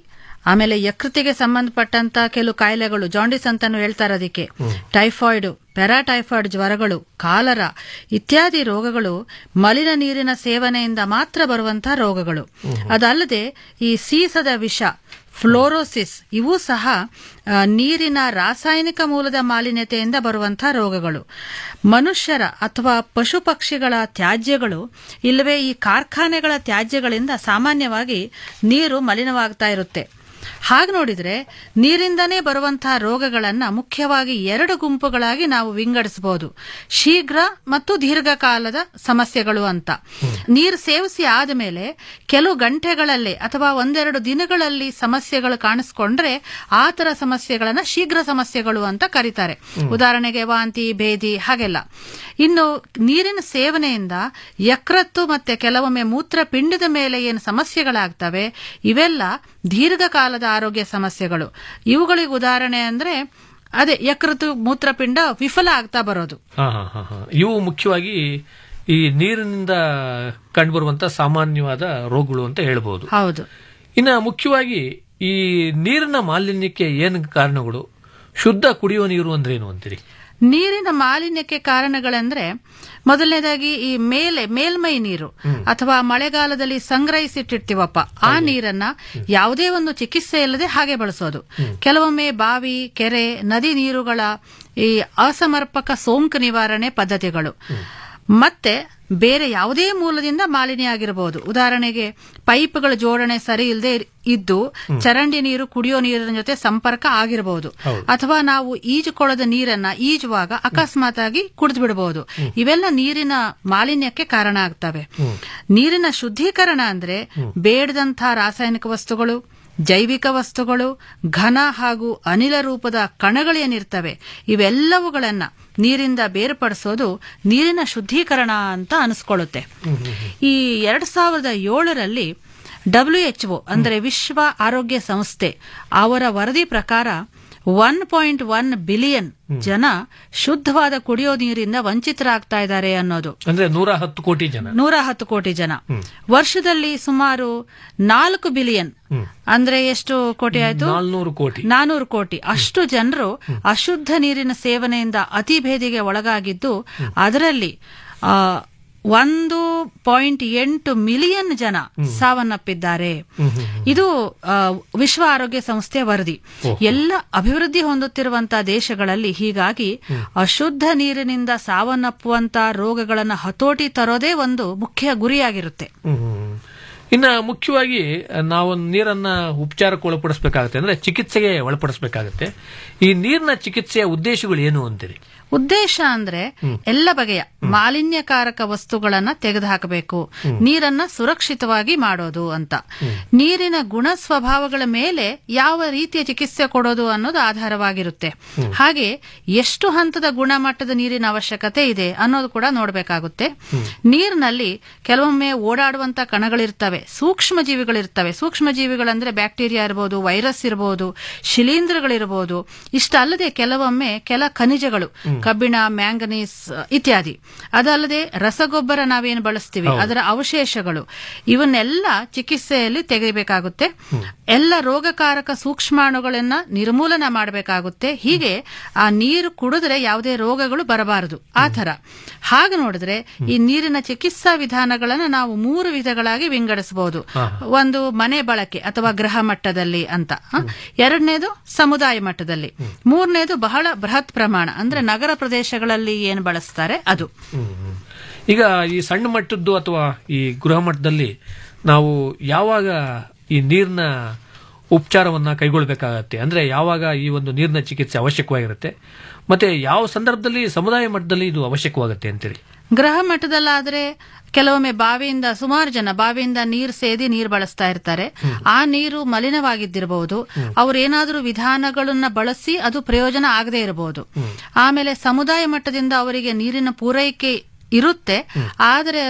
ಆಮೇಲೆ ಯಕೃತಿಗೆ ಸಂಬಂಧಪಟ್ಟಂತ ಕೆಲವು ಕಾಯಿಲೆಗಳು ಜಾಂಡಿಸ್ ಅಂತಾನು ಹೇಳ್ತಾರೆ ಅದಕ್ಕೆ ಟೈಫಾಯ್ಡ್ ಪ್ಯಾರಾಟೈಫಾಯ್ಡ್ ಜ್ವರಗಳು ಕಾಲರ ಇತ್ಯಾದಿ ರೋಗಗಳು ಮಲಿನ ನೀರಿನ ಸೇವನೆಯಿಂದ ಮಾತ್ರ ಬರುವಂತಹ ರೋಗಗಳು ಅದಲ್ಲದೆ ಈ ಸೀಸದ ವಿಷ ಫ್ಲೋರೋಸಿಸ್ ಇವು ಸಹ ಆ, ನೀರಿನ ರಾಸಾಯನಿಕ ಮೂಲದ ಮಾಲಿನ್ಯತೆಯಿಂದ ಬರುವಂತಹ ರೋಗಗಳು ಮನುಷ್ಯರ ಅಥವಾ ಪಶು ಪಕ್ಷಿಗಳ ತ್ಯಾಜ್ಯಗಳು ಇಲ್ಲವೇ ಈ ಕಾರ್ಖಾನೆಗಳ ತ್ಯಾಜ್ಯಗಳಿಂದ ಸಾಮಾನ್ಯವಾಗಿ ನೀರು ಮಲಿನವಾಗ್ತಾ ಇರುತ್ತೆ ಹಾಗೆ ನೋಡಿದ್ರೆ ನೀರಿಂದನೇ ಬರುವಂತಹ ರೋಗಗಳನ್ನ ಮುಖ್ಯವಾಗಿ ಎರಡು ಗುಂಪುಗಳಾಗಿ ನಾವು ವಿಂಗಡಿಸಬಹುದು ಶೀಘ್ರ ಮತ್ತು ದೀರ್ಘಕಾಲದ ಸಮಸ್ಯೆಗಳು ಅಂತ ನೀರು ಸೇವಿಸಿ ಆದಮೇಲೆ ಕೆಲವು ಗಂಟೆಗಳಲ್ಲೇ ಅಥವಾ ಒಂದೆರಡು ದಿನಗಳಲ್ಲಿ ಸಮಸ್ಯೆಗಳು ಕಾಣಿಸ್ಕೊಂಡ್ರೆ ಆ ತರ ಸಮಸ್ಯೆಗಳನ್ನ ಶೀಘ್ರ ಸಮಸ್ಯೆಗಳು ಅಂತ ಕರೀತಾರೆ ಉದಾಹರಣೆಗೆ ವಾಂತಿ ಭೇದಿ ಹಾಗೆಲ್ಲ ಇನ್ನು ನೀರಿನ ಸೇವನೆಯಿಂದ ಯಕೃತ್ತು ಮತ್ತೆ ಕೆಲವೊಮ್ಮೆ ಮೂತ್ರಪಿಂಡದ ಮೇಲೆ ಏನು ಸಮಸ್ಯೆಗಳಾಗ್ತವೆ ಇವೆಲ್ಲ ದೀರ್ಘಕಾಲದ ಆರೋಗ್ಯ ಸಮಸ್ಯೆಗಳು ಇವುಗಳಿಗೆ ಉದಾಹರಣೆ ಅಂದ್ರೆ ಅದೇ ಯಕೃತ್ತು ಮೂತ್ರಪಿಂಡ ವಿಫಲ ಆಗ್ತಾ ಬರೋದು ಹಾ ಹಾ ಹಾ ಹಾ ಇವು ಮುಖ್ಯವಾಗಿ ಈ ನೀರಿನಿಂದ ಕಂಡುಬರುವಂತ ಸಾಮಾನ್ಯವಾದ ರೋಗಗಳು ಅಂತ ಹೇಳ್ಬೋದು ಹೌದು ಇನ್ನು ಮುಖ್ಯವಾಗಿ ಈ ನೀರಿನ ಮಾಲಿನ್ಯಕ್ಕೆ ಏನು ಕಾರಣಗಳು ಶುದ್ಧ ಕುಡಿಯುವ ನೀರು ಅಂದ್ರೆ ಏನು ಅಂತೀರಿ ನೀರಿನ ಮಾಲಿನ್ಯಕ್ಕೆ ಕಾರಣಗಳಂದ್ರೆ ಮೊದಲನೇದಾಗಿ ಈ ಮೇಲೆ ಮೇಲ್ಮೈ ನೀರು ಅಥವಾ ಮಳೆಗಾಲದಲ್ಲಿ ಸಂಗ್ರಹಿಸಿಟ್ಟಿರ್ತೀವಪ್ಪ ಆ ನೀರನ್ನ ಯಾವುದೇ ಒಂದು ಚಿಕಿತ್ಸೆ ಇಲ್ಲದೆ ಹಾಗೆ ಬಳಸೋದು ಕೆಲವೊಮ್ಮೆ ಬಾವಿ ಕೆರೆ ನದಿ ನೀರುಗಳ ಈ ಅಸಮರ್ಪಕ ಸೋಂಕು ನಿವಾರಣೆ ಪದ್ಧತಿಗಳು ಮತ್ತೆ ಬೇರೆ ಯಾವುದೇ ಮೂಲದಿಂದ ಮಾಲಿನ್ಯ ಆಗಿರಬಹುದು ಉದಾಹರಣೆಗೆ ಪೈಪ್ಗಳ ಜೋಡಣೆ ಸರಿ ಇಲ್ಲದೆ ಇದ್ದು ಚರಂಡಿ ನೀರು ಕುಡಿಯೋ ನೀರಿನ ಜೊತೆ ಸಂಪರ್ಕ ಆಗಿರಬಹುದು ಅಥವಾ ನಾವು ಈಜುಕೊಳದ ನೀರನ್ನ ಈಜುವಾಗ ಅಕಸ್ಮಾತ್ ಆಗಿ ಕುಡಿದು ಬಿಡಬಹುದು ಇವೆಲ್ಲ ನೀರಿನ ಮಾಲಿನ್ಯಕ್ಕೆ ಕಾರಣ ಆಗ್ತವೆ ನೀರಿನ ಶುದ್ಧೀಕರಣ ಅಂದ್ರೆ ಬೇಡದಂತಹ ರಾಸಾಯನಿಕ ವಸ್ತುಗಳು ಜೈವಿಕ ವಸ್ತುಗಳು ಘನ ಹಾಗೂ ಅನಿಲ ರೂಪದ ಕಣಗಳೇನಿರ್ತವೆ ಇವೆಲ್ಲವುಗಳನ್ನ ನೀರಿಂದ ಬೇರ್ಪಡಿಸೋದು ನೀರಿನ ಶುದ್ಧೀಕರಣ ಅಂತ ಅನಿಸ್ಕೊಳ್ಳುತ್ತೆ ಈ ಎರಡ್ ಸಾವಿರದ ಏಳರಲ್ಲಿ ಡಬ್ಲ್ಯೂಎಚ್ಒ ಅಂದರೆ ವಿಶ್ವ ಆರೋಗ್ಯ ಸಂಸ್ಥೆ ಅವರ ವರದಿ ಪ್ರಕಾರ ಒನ್ ಪಾಯಿಂಟ್ ಒನ್ ಬಿಲಿಯನ್ ಜನ ಶುದ್ಧವಾದ ಕುಡಿಯೋ ನೀರಿಂದ ವಂಚಿತರಾಗ್ತಾ ಇದ್ದಾರೆ ಅನ್ನೋದು ಅಂದ್ರೆ ನೂರ ಹತ್ತು ಕೋಟಿ ಜನ ನೂರ ಹತ್ತು ಕೋಟಿ ಜನ ವರ್ಷದಲ್ಲಿ ಸುಮಾರು ನಾಲ್ಕು ಬಿಲಿಯನ್ ಅಂದ್ರೆ ಎಷ್ಟು ಕೋಟಿ ಆಯ್ತು ನಾಲ್ನೂರು ಕೋಟಿ ನಾನೂರು ಕೋಟಿ ಅಷ್ಟು ಜನರು ಅಶುದ್ಧ ನೀರಿನ ಸೇವನೆಯಿಂದ ಅತಿ ಭೇದಿಗೆ ಒಳಗಾಗಿದ್ದು ಅದರಲ್ಲಿ ಆ, ಒಂದು ಪಾಯಿಂಟ್ ಎಂಟು ಮಿಲಿಯನ್ ಜನ ಸಾವನ್ನಪ್ಪಿದ್ದಾರೆ ಇದು ಆ, ವಿಶ್ವ ಆರೋಗ್ಯ ಸಂಸ್ಥೆಯ ವರದಿ ಎಲ್ಲ ಅಭಿವೃದ್ಧಿ ಹೊಂದುತ್ತಿರುವಂತಹ ದೇಶಗಳಲ್ಲಿ ಹೀಗಾಗಿ ಅಶುದ್ಧ ನೀರಿನಿಂದ ಸಾವನ್ನಪ್ಪುವಂತ ರೋಗಗಳನ್ನ ಹತೋಟಿ ತರೋದೇ ಒಂದು ಮುಖ್ಯ ಗುರಿಯಾಗಿರುತ್ತೆ ಇನ್ನ ಮುಖ್ಯವಾಗಿ ನಾವು ನೀರನ್ನ ಉಪಚಾರಕ್ಕೆ ಒಳಪಡಿಸಬೇಕಾಗುತ್ತೆ ಅಂದ್ರೆ ಚಿಕಿತ್ಸೆಗೆ ಒಳಪಡಿಸಬೇಕಾಗುತ್ತೆ ಈ ನೀರಿನ ಚಿಕಿತ್ಸೆಯ ಉದ್ದೇಶಗಳು ಏನು ಅಂತೀರಿ ಉದ್ದೇಶ ಅಂದ್ರೆ ಎಲ್ಲ ಬಗೆಯ ಮಾಲಿನ್ಯಕಾರಕ ವಸ್ತುಗಳನ್ನ ತೆಗೆದುಹಾಕಬೇಕು ನೀರನ್ನ ಸುರಕ್ಷಿತವಾಗಿ ಮಾಡೋದು ಅಂತ ನೀರಿನ ಗುಣ ಸ್ವಭಾವಗಳ ಮೇಲೆ ಯಾವ ರೀತಿಯ ಚಿಕಿತ್ಸೆ ಕೊಡೋದು ಅನ್ನೋದು ಆಧಾರವಾಗಿರುತ್ತೆ ಹಾಗೆ ಎಷ್ಟು ಹಂತದ ಗುಣಮಟ್ಟದ ನೀರಿನ ಅವಶ್ಯಕತೆ ಇದೆ ಅನ್ನೋದು ಕೂಡ ನೋಡಬೇಕಾಗುತ್ತೆ ನೀರಿನಲ್ಲಿ ಕೆಲವೊಮ್ಮೆ ಓಡಾಡುವಂತ ಕಣಗಳಿರ್ತವೆ ಸೂಕ್ಷ್ಮ ಜೀವಿಗಳಿರ್ತವೆ ಸೂಕ್ಷ್ಮ ಜೀವಿಗಳಂದ್ರೆ ಬ್ಯಾಕ್ಟೀರಿಯಾ ಇರಬಹುದು ವೈರಸ್ ಇರಬಹುದು ಶಿಲೀಂಧ್ರಗಳಿರಬಹುದು ಇಷ್ಟಲ್ಲದೆ ಕೆಲವೊಮ್ಮೆ ಕೆಲ ಖನಿಜಗಳು ಕಬ್ಬಿಣ ಮ್ಯಾಂಗನೀಸ್ ಇತ್ಯಾದಿ ಅದಲ್ಲದೆ ರಸಗೊಬ್ಬರ ನಾವೇನು ಬಳಸ್ತೀವಿ ಅದರ ಅವಶೇಷಗಳು ಇವನ್ನೆಲ್ಲ ಚಿಕಿತ್ಸೆಯಲ್ಲಿ ತೆಗೆಯಬೇಕಾಗುತ್ತೆ ಎಲ್ಲ ರೋಗಕಾರಕ ಸೂಕ್ಷ್ಮಾಣುಗಳನ್ನ ನಿರ್ಮೂಲನ ಮಾಡಬೇಕಾಗುತ್ತೆ ಹೀಗೆ ಆ ನೀರು ಕುಡಿದ್ರೆ ಯಾವುದೇ ರೋಗಗಳು ಬರಬಾರದು ಆ ತರ ಹಾಗೆ ನೋಡಿದ್ರೆ ಈ ನೀರಿನ ಚಿಕಿತ್ಸಾ ವಿಧಾನಗಳನ್ನ ನಾವು ಮೂರು ವಿಧಗಳಾಗಿ ವಿಂಗಡಿಸಬಹುದು ಒಂದು ಮನೆ ಬಳಕೆ ಅಥವಾ ಗೃಹ ಮಟ್ಟದಲ್ಲಿ ಅಂತ ಹ? ಎರಡನೇದು ಸಮುದಾಯ ಮಟ್ಟದಲ್ಲಿ ಮೂರನೇದು ಬಹಳ ಬೃಹತ್ ಪ್ರಮಾಣ ಅಂದ್ರೆ ನಗರ ಪ್ರದೇಶಗಳಲ್ಲಿ ಏನು ಬಳಸ್ತಾರೆ ಅದು ಈಗ ಈ ಸಣ್ಣ ಮಟ್ಟದ್ದು ಅಥವಾ ಈ ಗೃಹ ಮಟ್ಟದಲ್ಲಿ ನಾವು ಯಾವಾಗ ಈ ನೀರಿನ ಉಪಚಾರವನ್ನ ಕೈಗೊಳ್ಳಬೇಕಾಗತ್ತೆ ಅಂದ್ರೆ ಯಾವಾಗ ಈ ಒಂದು ನೀರಿನ ಚಿಕಿತ್ಸೆ ಅವಶ್ಯಕವಾಗಿರುತ್ತೆ ಮತ್ತೆ ಯಾವ ಸಂದರ್ಭದಲ್ಲಿ ಸಮುದಾಯ ಮಟ್ಟದಲ್ಲಿ ಇದು ಅವಶ್ಯಕವಾಗುತ್ತೆ ಅಂತೀರಿ ಗೃಹ ಮಟ್ಟದಲ್ಲಾದ್ರೆ ಕೆಲವೊಮ್ಮೆ ಬಾವಿಯಿಂದ ಸುಮಾರು ಜನ ಬಾವಿಯಿಂದ ನೀರು ಸೇದಿ ನೀರು ಬಳಸ್ತಾ ಇರ್ತಾರೆ ಆ ನೀರು ಮಲಿನವಾಗಿದ್ದಿರಬಹುದು ಅವ್ರೇನಾದ್ರೂ ವಿಧಾನಗಳನ್ನ ಬಳಸಿ ಅದು ಪ್ರಯೋಜನ ಆಗದೆ ಇರಬಹುದು ಆಮೇಲೆ ಸಮುದಾಯ ಮಟ್ಟದಿಂದ ಅವರಿಗೆ ನೀರಿನ ಪೂರೈಕೆ ಇರುತ್ತೆ ಆದರೆ ಅದು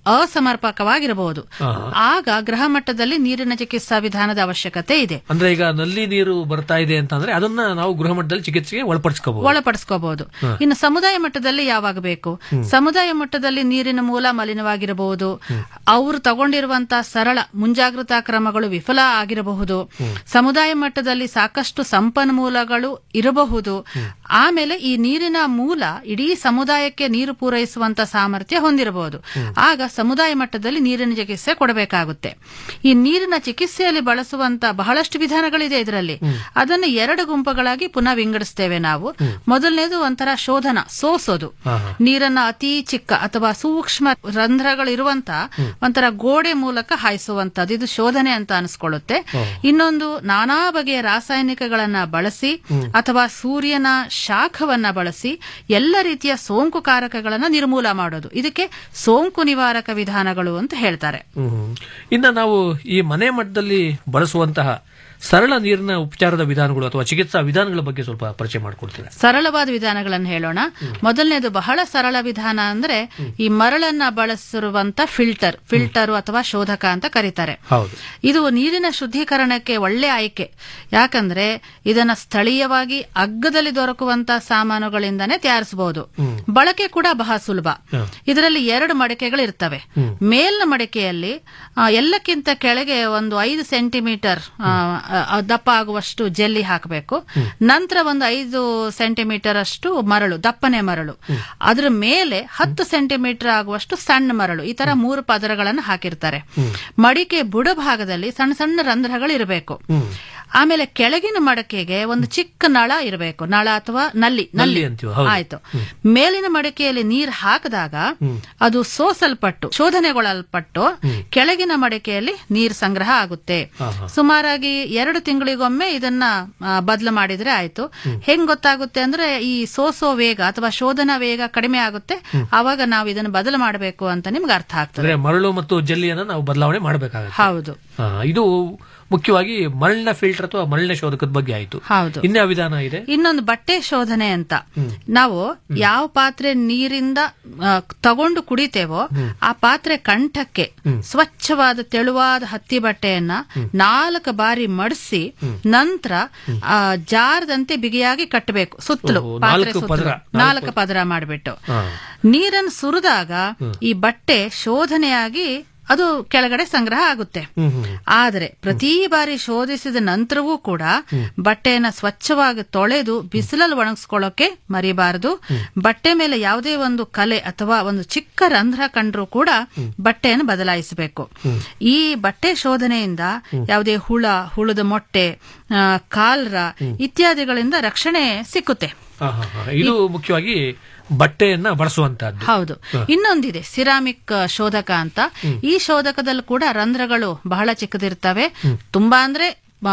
ಅಸಮರ್ಪಕವಾಗಿರಬಹುದು ಆಹಾ. ಆಗ ಗೃಹ ಮಟ್ಟದಲ್ಲಿ ನೀರಿನ ಚಿಕಿತ್ಸಾ ವಿಧಾನದ ಅವಶ್ಯಕತೆ ಇದೆ ಅಂದ್ರೆ ಈಗ ನಲ್ಲಿ ನೀರು ಬರ್ತಾ ಇದೆ ಅಂತಂದ್ರೆ ಅದನ್ನ ನಾವು ಗೃಹ ಮಟ್ಟದಲ್ಲಿ ಚಿಕಿತ್ಸೆಗೆ ಒಳಪಡಿಸ್ಕೋಬಹುದು ಒಳಪಡಿಸ್ಕೋಬಹುದು ಹಾ. ಇನ್ನು ಸಮುದಾಯ ಮಟ್ಟದಲ್ಲಿ ಯಾವಾಗ ಬೇಕು ಹ್ಮ್. ಸಮುದಾಯ ಮಟ್ಟದಲ್ಲಿ ನೀರಿನ ಮೂಲ ಮಲಿನವಾಗಿರಬಹುದು ಅವರು ತಗೊಂಡಿರುವಂತಹ ಸರಳ ಮುಂಜಾಗ್ರತಾ ಕ್ರಮಗಳು ವಿಫಲ ಆಗಿರಬಹುದು ಸಮುದಾಯ ಮಟ್ಟದಲ್ಲಿ ಸಾಕಷ್ಟು ಸಂಪನ್ಮೂಲಗಳು ಇರಬಹುದು ಆಮೇಲೆ ಈ ನೀರಿನ ಮೂಲ ಇಡೀ ಸಮುದಾಯಕ್ಕೆ ನೀರು ಪೂರೈಸುವಂತ ಸಾಮರ್ಥ್ಯ ಹೊಂದಿರಬಹುದು ಆಗ ಸಮುದಾಯ ಮಟ್ಟದಲ್ಲಿ ನೀರಿನ ಚಿಕಿತ್ಸೆ ಕೊಡಬೇಕಾಗುತ್ತೆ ಈ ನೀರಿನ ಚಿಕಿತ್ಸೆಯಲ್ಲಿ ಬಳಸುವಂತ ಬಹಳಷ್ಟು ವಿಧಾನಗಳಿದೆ ಇದರಲ್ಲಿ ಅದನ್ನು ಎರಡು ಗುಂಪುಗಳಾಗಿ ಪುನಃ ವಿಂಗಡಿಸ್ತೇವೆ ನಾವು ಮೊದಲನೇದು ಒಂಥರ ಶೋಧನ ಸೋಸೋದು ನೀರನ್ನ ಅತಿ ಚಿಕ್ಕ ಅಥವಾ ಸೂಕ್ಷ್ಮ ರಂಧ್ರಗಳಿರುವಂತ ಒಂಥರ ಗೋಡೆ ಮೂಲಕ ಹಾಯಿಸುವಂತದ್ದು ಇದು ಶೋಧನೆ ಅಂತ ಅನಿಸ್ಕೊಳ್ಳುತ್ತೆ ಇನ್ನೊಂದು ನಾನಾ ಬಗೆಯ ರಾಸಾಯನಿಕಗಳನ್ನ ಬಳಸಿ ಅಥವಾ ಸೂರ್ಯನ ಶಾಖವನ್ನ ಬಳಸಿ ಎಲ್ಲ ರೀತಿಯ ಸೋಂಕುಕಾರಕಗಳನ್ನ ನಿರ್ಮೂಲ ಮಾಡೋದು ಇದಕ್ಕೆ ಸೋಂಕು ನಿವಾರಕ ವಿಧಾನಗಳು ಅಂತ ಹೇಳ್ತಾರೆ ಹ್ಮ್. ಇನ್ನ ನಾವು ಈ ಮನೆ ಮಟ್ಟದಲ್ಲಿ ಬಳಸುವಂತಹ ಸರಳ ನೀರಿನ ಉಪಚಾರದ ವಿಧಾನಗಳು ಅಥವಾ ಚಿಕಿತ್ಸಾ ವಿಧಾನಗಳ ಬಗ್ಗೆ ಸ್ವಲ್ಪ ಪರಿಚಯ ಮಾಡಿಕೊಡ್ತೀರಾ ಸರಳವಾದ ವಿಧಾನಗಳನ್ನು ಹೇಳೋಣ ಮೊದಲನೇದು ಬಹಳ ಸರಳ ವಿಧಾನ ಅಂದ್ರೆ ಈ ಮರಳನ್ನ ಬಳಸಿರುವಂತ ಫಿಲ್ಟರ್ ಫಿಲ್ಟರ್ ಅಥವಾ ಶೋಧಕ ಅಂತ ಕರೀತಾರೆ ಹೌದು ಇದು ನೀರಿನ ಶುದ್ಧೀಕರಣಕ್ಕೆ ಒಳ್ಳೆ ಆಯ್ಕೆ ಯಾಕಂದ್ರೆ ಇದನ್ನ ಸ್ಥಳೀಯವಾಗಿ ಅಗ್ಗದಲ್ಲಿ ದೊರಕುವಂತ ಸಾಮಾನುಗಳಿಂದಾನೇ ತಯಾರಿಸಬಹುದು ಬಳಕೆ ಕೂಡ ಬಹಳ ಸುಲಭ ಇದರಲ್ಲಿ ಎರಡು ಮಡಿಕೆಗಳು ಇರ್ತವೆ ಮೇಲ್ನ ಮಡಿಕೆಯಲ್ಲಿ ಆ, ಎಲ್ಲಕ್ಕಿಂತ ಕೆಳಗೆ ಒಂದು ಐದು ಸೆಂಟಿಮೀಟರ್ ಆ, ಆ, ದಪ್ಪ ಆಗುವಷ್ಟು ಜೆಲ್ಲಿ ಹಾಕಬೇಕು ನಂತರ ಒಂದು ಐದು ಸೆಂಟಿಮೀಟರ್ ಅಷ್ಟು ಮರಳು ದಪ್ಪನೆ ಮರಳು ಅದರ ಮೇಲೆ ಹತ್ತು ಸೆಂಟಿಮೀಟರ್ ಆಗುವಷ್ಟು ಸಣ್ಣ ಮರಳು ಈ ತರ ಮೂರು ಪದರಗಳನ್ನು ಹಾಕಿರ್ತಾರೆ ಮಡಿಕೆ ಬುಡಭಾಗದಲ್ಲಿ ಸಣ್ಣ ಸಣ್ಣ ರಂಧ್ರಗಳು ಇರಬೇಕು ಆಮೇಲೆ ಕೆಳಗಿನ ಮಡಕೆಗೆ ಒಂದು ಚಿಕ್ಕ ನಳ ಇರಬೇಕು ನಳ ಅಥವಾ ನಲ್ಲಿ ನಲ್ಲಿ ಅಂತೀವಿ, ಹೌದು. ಆಯ್ತು ಮೇಲಿನ ಮಡಕೆಯಲ್ಲಿ ನೀರು ಹಾಕಿದಾಗ ಅದು ಸೋಸಲ್ಪಟ್ಟು ಶೋಧನೆಗೊಳ್ಳಲ್ಪಟ್ಟು ಕೆಳಗಿನ ಮಡಕೆಯಲ್ಲಿ ನೀರು ಸಂಗ್ರಹ ಆಗುತ್ತೆ ಆಹಾ. ಸುಮಾರಾಗಿ ಎರಡು ತಿಂಗಳಿಗೊಮ್ಮೆ ಇದನ್ನ ಬದಲು ಮಾಡಿದ್ರೆ ಆಯ್ತು ಹೆಂಗ್ ಗೊತ್ತಾಗುತ್ತೆ ಅಂದ್ರೆ ಈ ಸೋಸೋ ವೇಗ ಅಥವಾ ಶೋಧನಾ ವೇಗ ಕಡಿಮೆ ಆಗುತ್ತೆ ಅವಾಗ ನಾವು ಇದನ್ನು ಬದಲು ಮಾಡಬೇಕು ಅಂತ ನಿಮ್ಗೆ ಅರ್ಥ ಆಗ್ತದೆ ಅಂದ್ರೆ ಮರಳು ಮತ್ತು ಜಲ್ಲಿಯನ್ನ ನಾವು ಬದಲಾವಣೆ ಮಾಡಬೇಕಾಗುತ್ತೆ ಹೌದು ಆ, ಇದು ಮುಖ್ಯವಾಗಿ ಮರಳಿನ ಫಿಲ್ಟರ್ ಅಥವಾ ಮರಳಿನ ಶೋಧಕದ ಬಗ್ಗೆ ಆಯ್ತು ಹೌದು ಇನ್ಯಾವ ವಿಧಾನ ಇದೆ ಇನ್ನೊಂದು ಬಟ್ಟೆ ಶೋಧನೆ ಅಂತ ನಾವು ಯಾವ ಪಾತ್ರೆ ನೀರಿಂದ ಆ, ತಗೊಂಡು ಕುಡಿತೇವೋ ಆ ಪಾತ್ರೆ ಕಂಠಕ್ಕೆ ಸ್ವಚ್ಛವಾದ ತೆಳುವಾದ ಹತ್ತಿ ಬಟ್ಟೆಯನ್ನ ನಾಲ್ಕು ಬಾರಿ ಮಡಿಸಿ ನಂತರ ಆ, ಜಾರದಂತೆ ಬಿಗಿಯಾಗಿ ಕಟ್ಟಬೇಕು ಸುತ್ತಲೂ ಓಹೋ, ಪಾತ್ರೆ ನಾಲ್ಕು ಸುತ್ತಲೂ ಪದರ, ನಾಲ್ಕು ಪದರ ಮಾಡಿಬಿಟ್ಟು ಹಾ. ನೀರನ್ನು ಸುರಿದಾಗ ಈ ಬಟ್ಟೆ ಶೋಧನೆಯಾಗಿ ಅದು ಕೆಳಗಡೆ ಸಂಗ್ರಹ ಆಗುತ್ತೆ ಆದರೆ ಪ್ರತಿ ಬಾರಿ ಶೋಧಿಸಿದ ನಂತರವೂ ಕೂಡ ಬಟ್ಟೆಯನ್ನ ಸ್ವಚ್ಛವಾಗಿ ತೊಳೆದು ಬಿಸಿಲಲ್ಲಿ ಒಣಗಿಸ್ಕೊಳ್ಳೋಕೆ ಮರಿಬಾರದು ಬಟ್ಟೆ ಮೇಲೆ ಯಾವುದೇ ಒಂದು ಕಲೆ ಅಥವಾ ಒಂದು ಚಿಕ್ಕ ರಂಧ್ರ ಕಂಡ್ರೂ ಕೂಡ ಬಟ್ಟೆಯನ್ನು ಬದಲಾಯಿಸಬೇಕು ಈ ಬಟ್ಟೆ ಶೋಧನೆಯಿಂದ ಯಾವುದೇ ಹುಳ ಹುಳದ ಮೊಟ್ಟೆ ಆ, ಕಾಲ್ರ ಇತ್ಯಾದಿಗಳಿಂದ ರಕ್ಷಣೆ ಸಿಕ್ಕುತ್ತೆ ಹಾ, ಹಾ, ಹಾ. ಇದು ಮುಖ್ಯವಾಗಿ ಬಟ್ಟೆಯನ್ನ ಬಳಸುವಂತಹದ್ದು ಹೌದು ಇನ್ನೊಂದಿದೆ ಸಿರಾಮಿಕ್ ಆ, ಶೋಧಕ ಅಂತ ಈ ಶೋಧಕದಲ್ಲಿ ಕೂಡ ರಂಧ್ರಗಳು ಬಹಳ ಚಿಕ್ಕದಿರ್ತವೆ ತುಂಬಾ ಅಂದ್ರೆ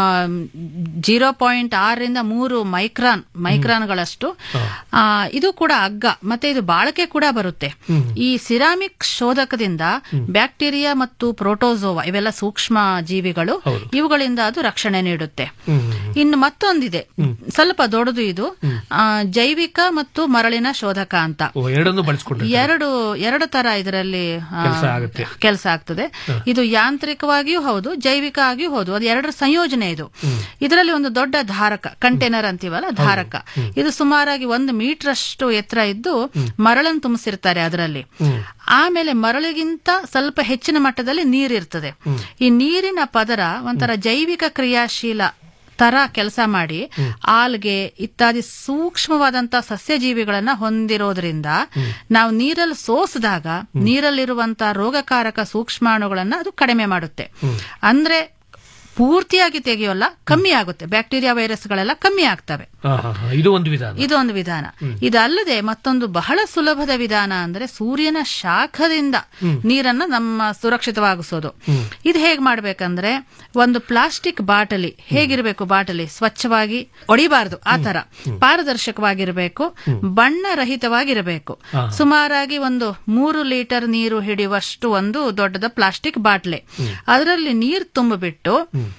ಜೀರೋ ಪಾಯಿಂಟ್ ಆರರಿಂದ ಮೂರು ಮೈಕ್ರಾನ್ ಮೈಕ್ರಾನ್ಗಳಷ್ಟು ಆ, ಇದು ಕೂಡ ಅಗ್ಗ ಮತ್ತೆ ಇದು ಬಾಳಕೆ ಕೂಡ ಬರುತ್ತೆ ಈ ಸಿರಾಮಿಕ್ ಶೋಧಕದಿಂದ ಬ್ಯಾಕ್ಟೀರಿಯಾ ಮತ್ತು ಪ್ರೋಟೋಸೋವಾ ಇವೆಲ್ಲ ಸೂಕ್ಷ್ಮ ಜೀವಿಗಳು ಇವುಗಳಿಂದ ಅದು ರಕ್ಷಣೆ ನೀಡುತ್ತೆ ಇನ್ನು ಮತ್ತೊಂದಿದೆ ಸ್ವಲ್ಪ ದೊಡ್ಡದು ಇದು ಆ, ಜೈವಿಕ ಮತ್ತು ಮರಳಿನ ಶೋಧಕ ಅಂತ ಓ, ಎರಡನ್ನೂ ಬಳಸ್ಕೊಂಡು ಎರಡು ಎರಡು ತರ ಇದರಲ್ಲಿ ಆ, ಕೆಲ್ಸ ಆಗುತ್ತೆ. ಕೆಲಸ ಆಗ್ತದೆ ಇದು ಯಾಂತ್ರಿಕವಾಗಿಯೂ ಹೌದು ಜೈವಿಕ ಆಗಿಯೂ ಹೌದು ಅದು ಎರಡರ ಸಂಯೋಜನೆ ಇದು ಇದರಲ್ಲಿ ಒಂದು ದೊಡ್ಡ ಧಾರಕ ಕಂಟೈನರ್ ಅಂತೀವಲ್ಲ ಧಾರಕ ಇದು ಸುಮಾರಾಗಿ ಒಂದು ಮೀಟರ್ ಅಷ್ಟು ಎತ್ತರ ಇದ್ದು ಮರಳನ್ನು ತುಂಬಿಸಿರ್ತಾರೆ ಅದರಲ್ಲಿ ಆಮೇಲೆ ಮರಳಿಗಿಂತ ಸ್ವಲ್ಪ ಹೆಚ್ಚಿನ ಮಟ್ಟದಲ್ಲಿ ನೀರಿರ್ತದೆ ಈ ನೀರಿನ ಪದರ ಒಂಥರ ಜೈವಿಕ ಕ್ರಿಯಾಶೀಲ ತರ ಕೆಲಸ ಮಾಡಿ ಆಲ್ಗೆ ಇತ್ಯಾದಿ ಸೂಕ್ಷ್ಮವಾದಂತ ಸಸ್ಯಜೀವಿಗಳನ್ನ ಹೊಂದಿರೋದ್ರಿಂದ ನಾವು ನೀರಲ್ಲಿ ಸೋಸಿದಾಗ ನೀರಲ್ಲಿರುವಂತ ರೋಗಕಾರಕ ಸೂಕ್ಷ್ಮಾಣುಗಳನ್ನ ಅದು ಕಡಿಮೆ ಮಾಡುತ್ತೆ ಅಂದ್ರೆ ಪೂರ್ತಿಯಾಗಿ ತೆಗೆಯೋಲ್ಲ ಕಮ್ಮಿ ಆಗುತ್ತೆ ಬ್ಯಾಕ್ಟೀರಿಯಾ ವೈರಸ್ಗಳೆಲ್ಲ ಕಮ್ಮಿ ಆಗ್ತವೆ ಹಾ, ಹಾ, ಹಾ. ಇದು ಒಂದು ವಿಧಾನ ಇದು ಒಂದು ವಿಧಾನ ಇದಲ್ಲದೆ ಮತ್ತೊಂದು ಬಹಳ ಸುಲಭದ ವಿಧಾನ ಅಂದ್ರೆ ಸೂರ್ಯನ ಶಾಖದಿಂದ ನೀರನ್ನ ನಮ್ಮ ಸುರಕ್ಷಿತವಾಗಿಸೋದು ಇದು ಹೇಗ್ ಮಾಡ್ಬೇಕಂದ್ರೆ ಒಂದು ಪ್ಲಾಸ್ಟಿಕ್ ಬಾಟಲಿ ಹೇಗಿರ್ಬೇಕು ಬಾಟಲಿ ಸ್ವಚ್ಛವಾಗಿ ಒಡಿಬಾರದು ಆ ತರ ಪಾರದರ್ಶಕವಾಗಿರಬೇಕು ಬಣ್ಣ ರಹಿತವಾಗಿರಬೇಕು ಸುಮಾರಾಗಿ ಒಂದು ಮೂರು ಲೀಟರ್ ನೀರು ಹಿಡಿಯುವಷ್ಟು ಒಂದು ದೊಡ್ಡದ ಪ್ಲಾಸ್ಟಿಕ್ ಬಾಟ್ಲೆ ಅದರಲ್ಲಿ ನೀರು ತುಂಬಿಬಿಟ್ಟು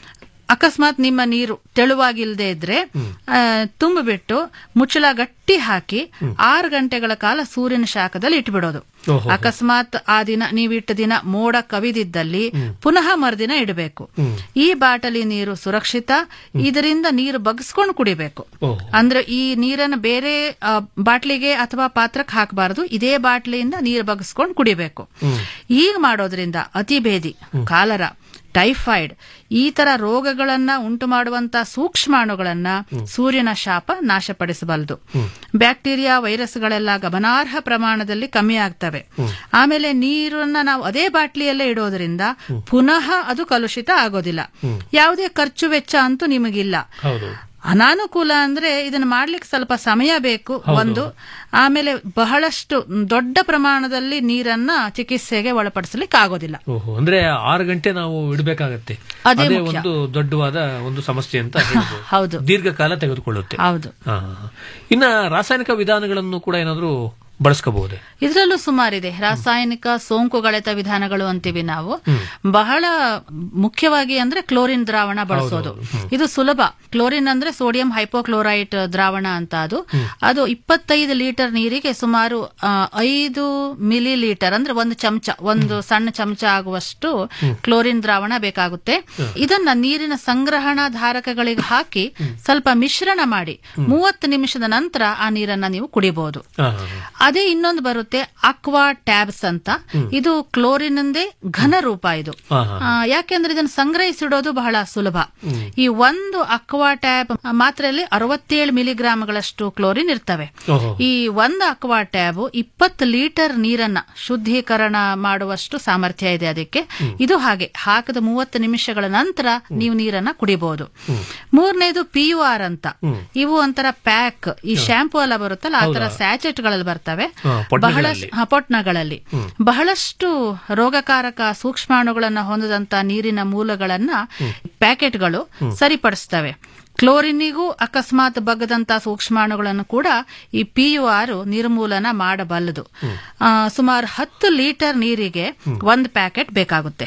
ಅಕಸ್ಮಾತ್ ನಿಮ್ಮ ನೀರು ತೆಳುವಾಗಿಲ್ಲದೆ ಇದ್ರೆ ಆ, ತುಂಬಿಬಿಟ್ಟು ಮುಚ್ಚಳ ಗಟ್ಟಿ ಹಾಕಿ ಆರು ಗಂಟೆಗಳ ಕಾಲ ಸೂರ್ಯನ ಶಾಖದಲ್ಲಿ ಇಟ್ಬಿಡೋದು ಓಹೋ. ಅಕಸ್ಮಾತ್ ಆ ದಿನ ನೀವಿಟ್ಟ ದಿನ ಮೋಡ ಕವಿದಿದ್ದಲ್ಲಿ ಪುನಃ ಮರುದಿನ ಇಡಬೇಕು ಈ ಬಾಟಲಿ ನೀರು ಸುರಕ್ಷಿತ ಇದರಿಂದ ನೀರು ಬಗ್ಸ್ಕೊಂಡು ಕುಡಿಬೇಕು ಅಂದ್ರೆ ಈ ನೀರನ್ನು ಬೇರೆ ಆ, ಬಾಟ್ಲಿಗೆ ಅಥವಾ ಪಾತ್ರಕ್ಕೆ ಹಾಕಬಾರದು ಇದೇ ಬಾಟ್ಲಿಯಿಂದ ನೀರು ಬಗ್ಸ್ಕೊಂಡು ಕುಡಿಬೇಕು ಈಗ ಮಾಡೋದ್ರಿಂದ ಅತಿಭೇದಿ ಕಾಲರ ಟೈಫಾಯ್ಡ್ ಈ ತರ ರೋಗಗಳನ್ನ ಉಂಟು ಮಾಡುವಂತ ಸೂಕ್ಷ್ಮಾಣುಗಳನ್ನ ಸೂರ್ಯನ ಶಾಪ ನಾಶಪಡಿಸಬಲ್ಲದು ಬ್ಯಾಕ್ಟೀರಿಯಾ ವೈರಸ್ಗಳೆಲ್ಲ ಗಮನಾರ್ಹ ಪ್ರಮಾಣದಲ್ಲಿ ಕಮ್ಮಿ ಆಗ್ತವೆ ಆಮೇಲೆ ನೀರನ್ನ ನಾವು ಅದೇ ಬಾಟ್ಲಿಯಲ್ಲೇ ಇಡೋದ್ರಿಂದ ಪುನಃ ಅದು ಕಲುಷಿತ ಆಗೋದಿಲ್ಲ ಯಾವುದೇ ಖರ್ಚು ವೆಚ್ಚ ಅಂತೂ ನಿಮಗಿಲ್ಲ ಹೌದು ಅನಾನುಕೂಲ ಅಂದ್ರೆ ಇದನ್ನ ಮಾಡ್ಲಿಕ್ಕೆ ಸ್ವಲ್ಪ ಸಮಯ ಬೇಕು ಒಂದು ಆಮೇಲೆ ಬಹಳಷ್ಟು ದೊಡ್ಡ ಪ್ರಮಾಣದಲ್ಲಿ ನೀರನ್ನ ಚಿಕಿತ್ಸೆಗೆ ಒಳಪಡಿಸಲಿಕ್ಕೆ ಆಗೋದಿಲ್ಲ ಓಹೋ ಅಂದ್ರೆ ಆರು ಗಂಟೆ ನಾವು ಇಡಬೇಕಾಗತ್ತೆ ಅದೇ ಅದೇ ಮುಖ್ಯ. ಒಂದು ದೊಡ್ಡವಾದ ಒಂದು ಸಮಸ್ಯೆ ಅಂತ ಹೇಳ್ಬೋದು. ಹೌದು ದೀರ್ಘಕಾಲ ತೆಗೆದುಕೊಳ್ಳುತ್ತೆ ಹೌದು ಹಾ. ಇನ್ನ ರಾಸಾಯನಿಕ ವಿಧಾನಗಳನ್ನು ಕೂಡ ಏನಾದರೂ ಬಳಸ್ಕೋಬಹುದೇ ಇದರಲ್ಲೂ ಸುಮಾರಿದೆ ರಾಸಾಯನಿಕ ಸೋಂಕುಗಳೆತ ವಿಧಾನಗಳು ಅಂತೀವಿ ನಾವು ಬಹಳ ಮುಖ್ಯವಾಗಿ ಅಂದ್ರೆ ಕ್ಲೋರಿನ್ ದ್ರಾವಣ ಬಳಸೋದು ಇದು ಸುಲಭ ಕ್ಲೋರಿನ್ ಅಂದ್ರೆ ಸೋಡಿಯಂ ಹೈಪೋಕ್ಲೋರೈಟ್ ದ್ರಾವಣ ಅಂತ ಅದು ಅದು ಇಪ್ಪತ್ತೈದು ಲೀಟರ್ ನೀರಿಗೆ ಸುಮಾರು ಆ, ಐದು ಮಿಲಿ ಲೀಟರ್ ಅಂದ್ರೆ ಒಂದು ಚಮಚ ಒಂದು ಸಣ್ಣ ಚಮಚ ಆಗುವಷ್ಟು ಕ್ಲೋರಿನ್ ದ್ರಾವಣ ಬೇಕಾಗುತ್ತೆ ಇದನ್ನ ನೀರಿನ ಸಂಗ್ರಹಣಾ ಧಾರಕಗಳಿಗೆ ಹಾಕಿ ಸ್ವಲ್ಪ ಮಿಶ್ರಣ ಮಾಡಿ ಮೂವತ್ತು ನಿಮಿಷದ ನಂತರ ಆ ನೀರನ್ನ ನೀವು ಕುಡಿಬಹುದು ಅದೇ ಇನ್ನೊಂದು ಬರುತ್ತೆ ಅಕ್ವಾ ಟ್ಯಾಬ್ಸ್ ಅಂತ ಇದು ಕ್ಲೋರಿನ್ ಘನ ರೂಪ ಇದು ಆ, ಯಾಕೆಂದ್ರೆ ಇದನ್ನು ಸಂಗ್ರಹಿಸಿಡೋದು ಬಹಳ ಸುಲಭ ಈ ಒಂದು ಅಕ್ವಾ ಟ್ಯಾಬ್ ಮಾತ್ರೆಯಲ್ಲಿ ಅರವತ್ತೇಳು ಮಿಲಿಗ್ರಾಮ್ಗಳಷ್ಟು ಕ್ಲೋರಿನ್ ಇರ್ತವೆ ಓಹೋ. ಈ ಒಂದು ಅಕ್ವಾ ಟ್ಯಾಬ್ ಇಪ್ಪತ್ತು ಲೀಟರ್ ನೀರನ್ನ ಶುದ್ಧೀಕರಣ ಮಾಡುವಷ್ಟು ಸಾಮರ್ಥ್ಯ ಇದೆ ಅದಕ್ಕೆ ಇದು ಹಾಗೆ ಹಾಕಿದ ಮೂವತ್ತು ನಿಮಿಷಗಳ ನಂತರ ನೀವು ನೀರನ್ನ ಕುಡಿಬಹುದು ಮೂರನೇದು ಪಿ ಯು ಆರ್ ಅಂತ ಇವು ಒಂಥರ ಪ್ಯಾಕ್ ಈ ಶಾಂಪೂ ಎಲ್ಲ ಬರುತ್ತಲ್ಲ ಆ ತರ ಹೌದಾ? ಸ್ಯಾಚೆಟ್ ಗಳಲ್ಲಿ ಬರ್ತವೆ ಹಾ, ಪೊಟ್ಣಗಳಲ್ಲಿ. ಬಹಳಷ್ಟು ಹಾ, ಪೊಟ್ಣಗಳಲ್ಲಿ ಬಹಳಷ್ಟು ರೋಗಕಾರಕ ಸೂಕ್ಷ್ಮಾಣುಗಳನ್ನ ಹೊಂದದಂತ ನೀರಿನ ಮೂಲಗಳನ್ನ ಪ್ಯಾಕೆಟ್ಗಳು ಸರಿಪಡಿಸ್ತವೆ ಕ್ಲೋರಿನಿಗೂ ಅಕಸ್ಮಾತ್ ಬಗ್ಗದಂತ ಸೂಕ್ಷ್ಮಾಣುಗಳನ್ನು ಕೂಡ ಈ ಪಿ ಯು ಆರ್ ನಿರ್ಮೂಲನ ಮಾಡಬಲ್ಲದು ಆ, ಸುಮಾರು ಹತ್ತು ಲೀಟರ್ ನೀರಿಗೆ ಒಂದು ಪ್ಯಾಕೆಟ್ ಬೇಕಾಗುತ್ತೆ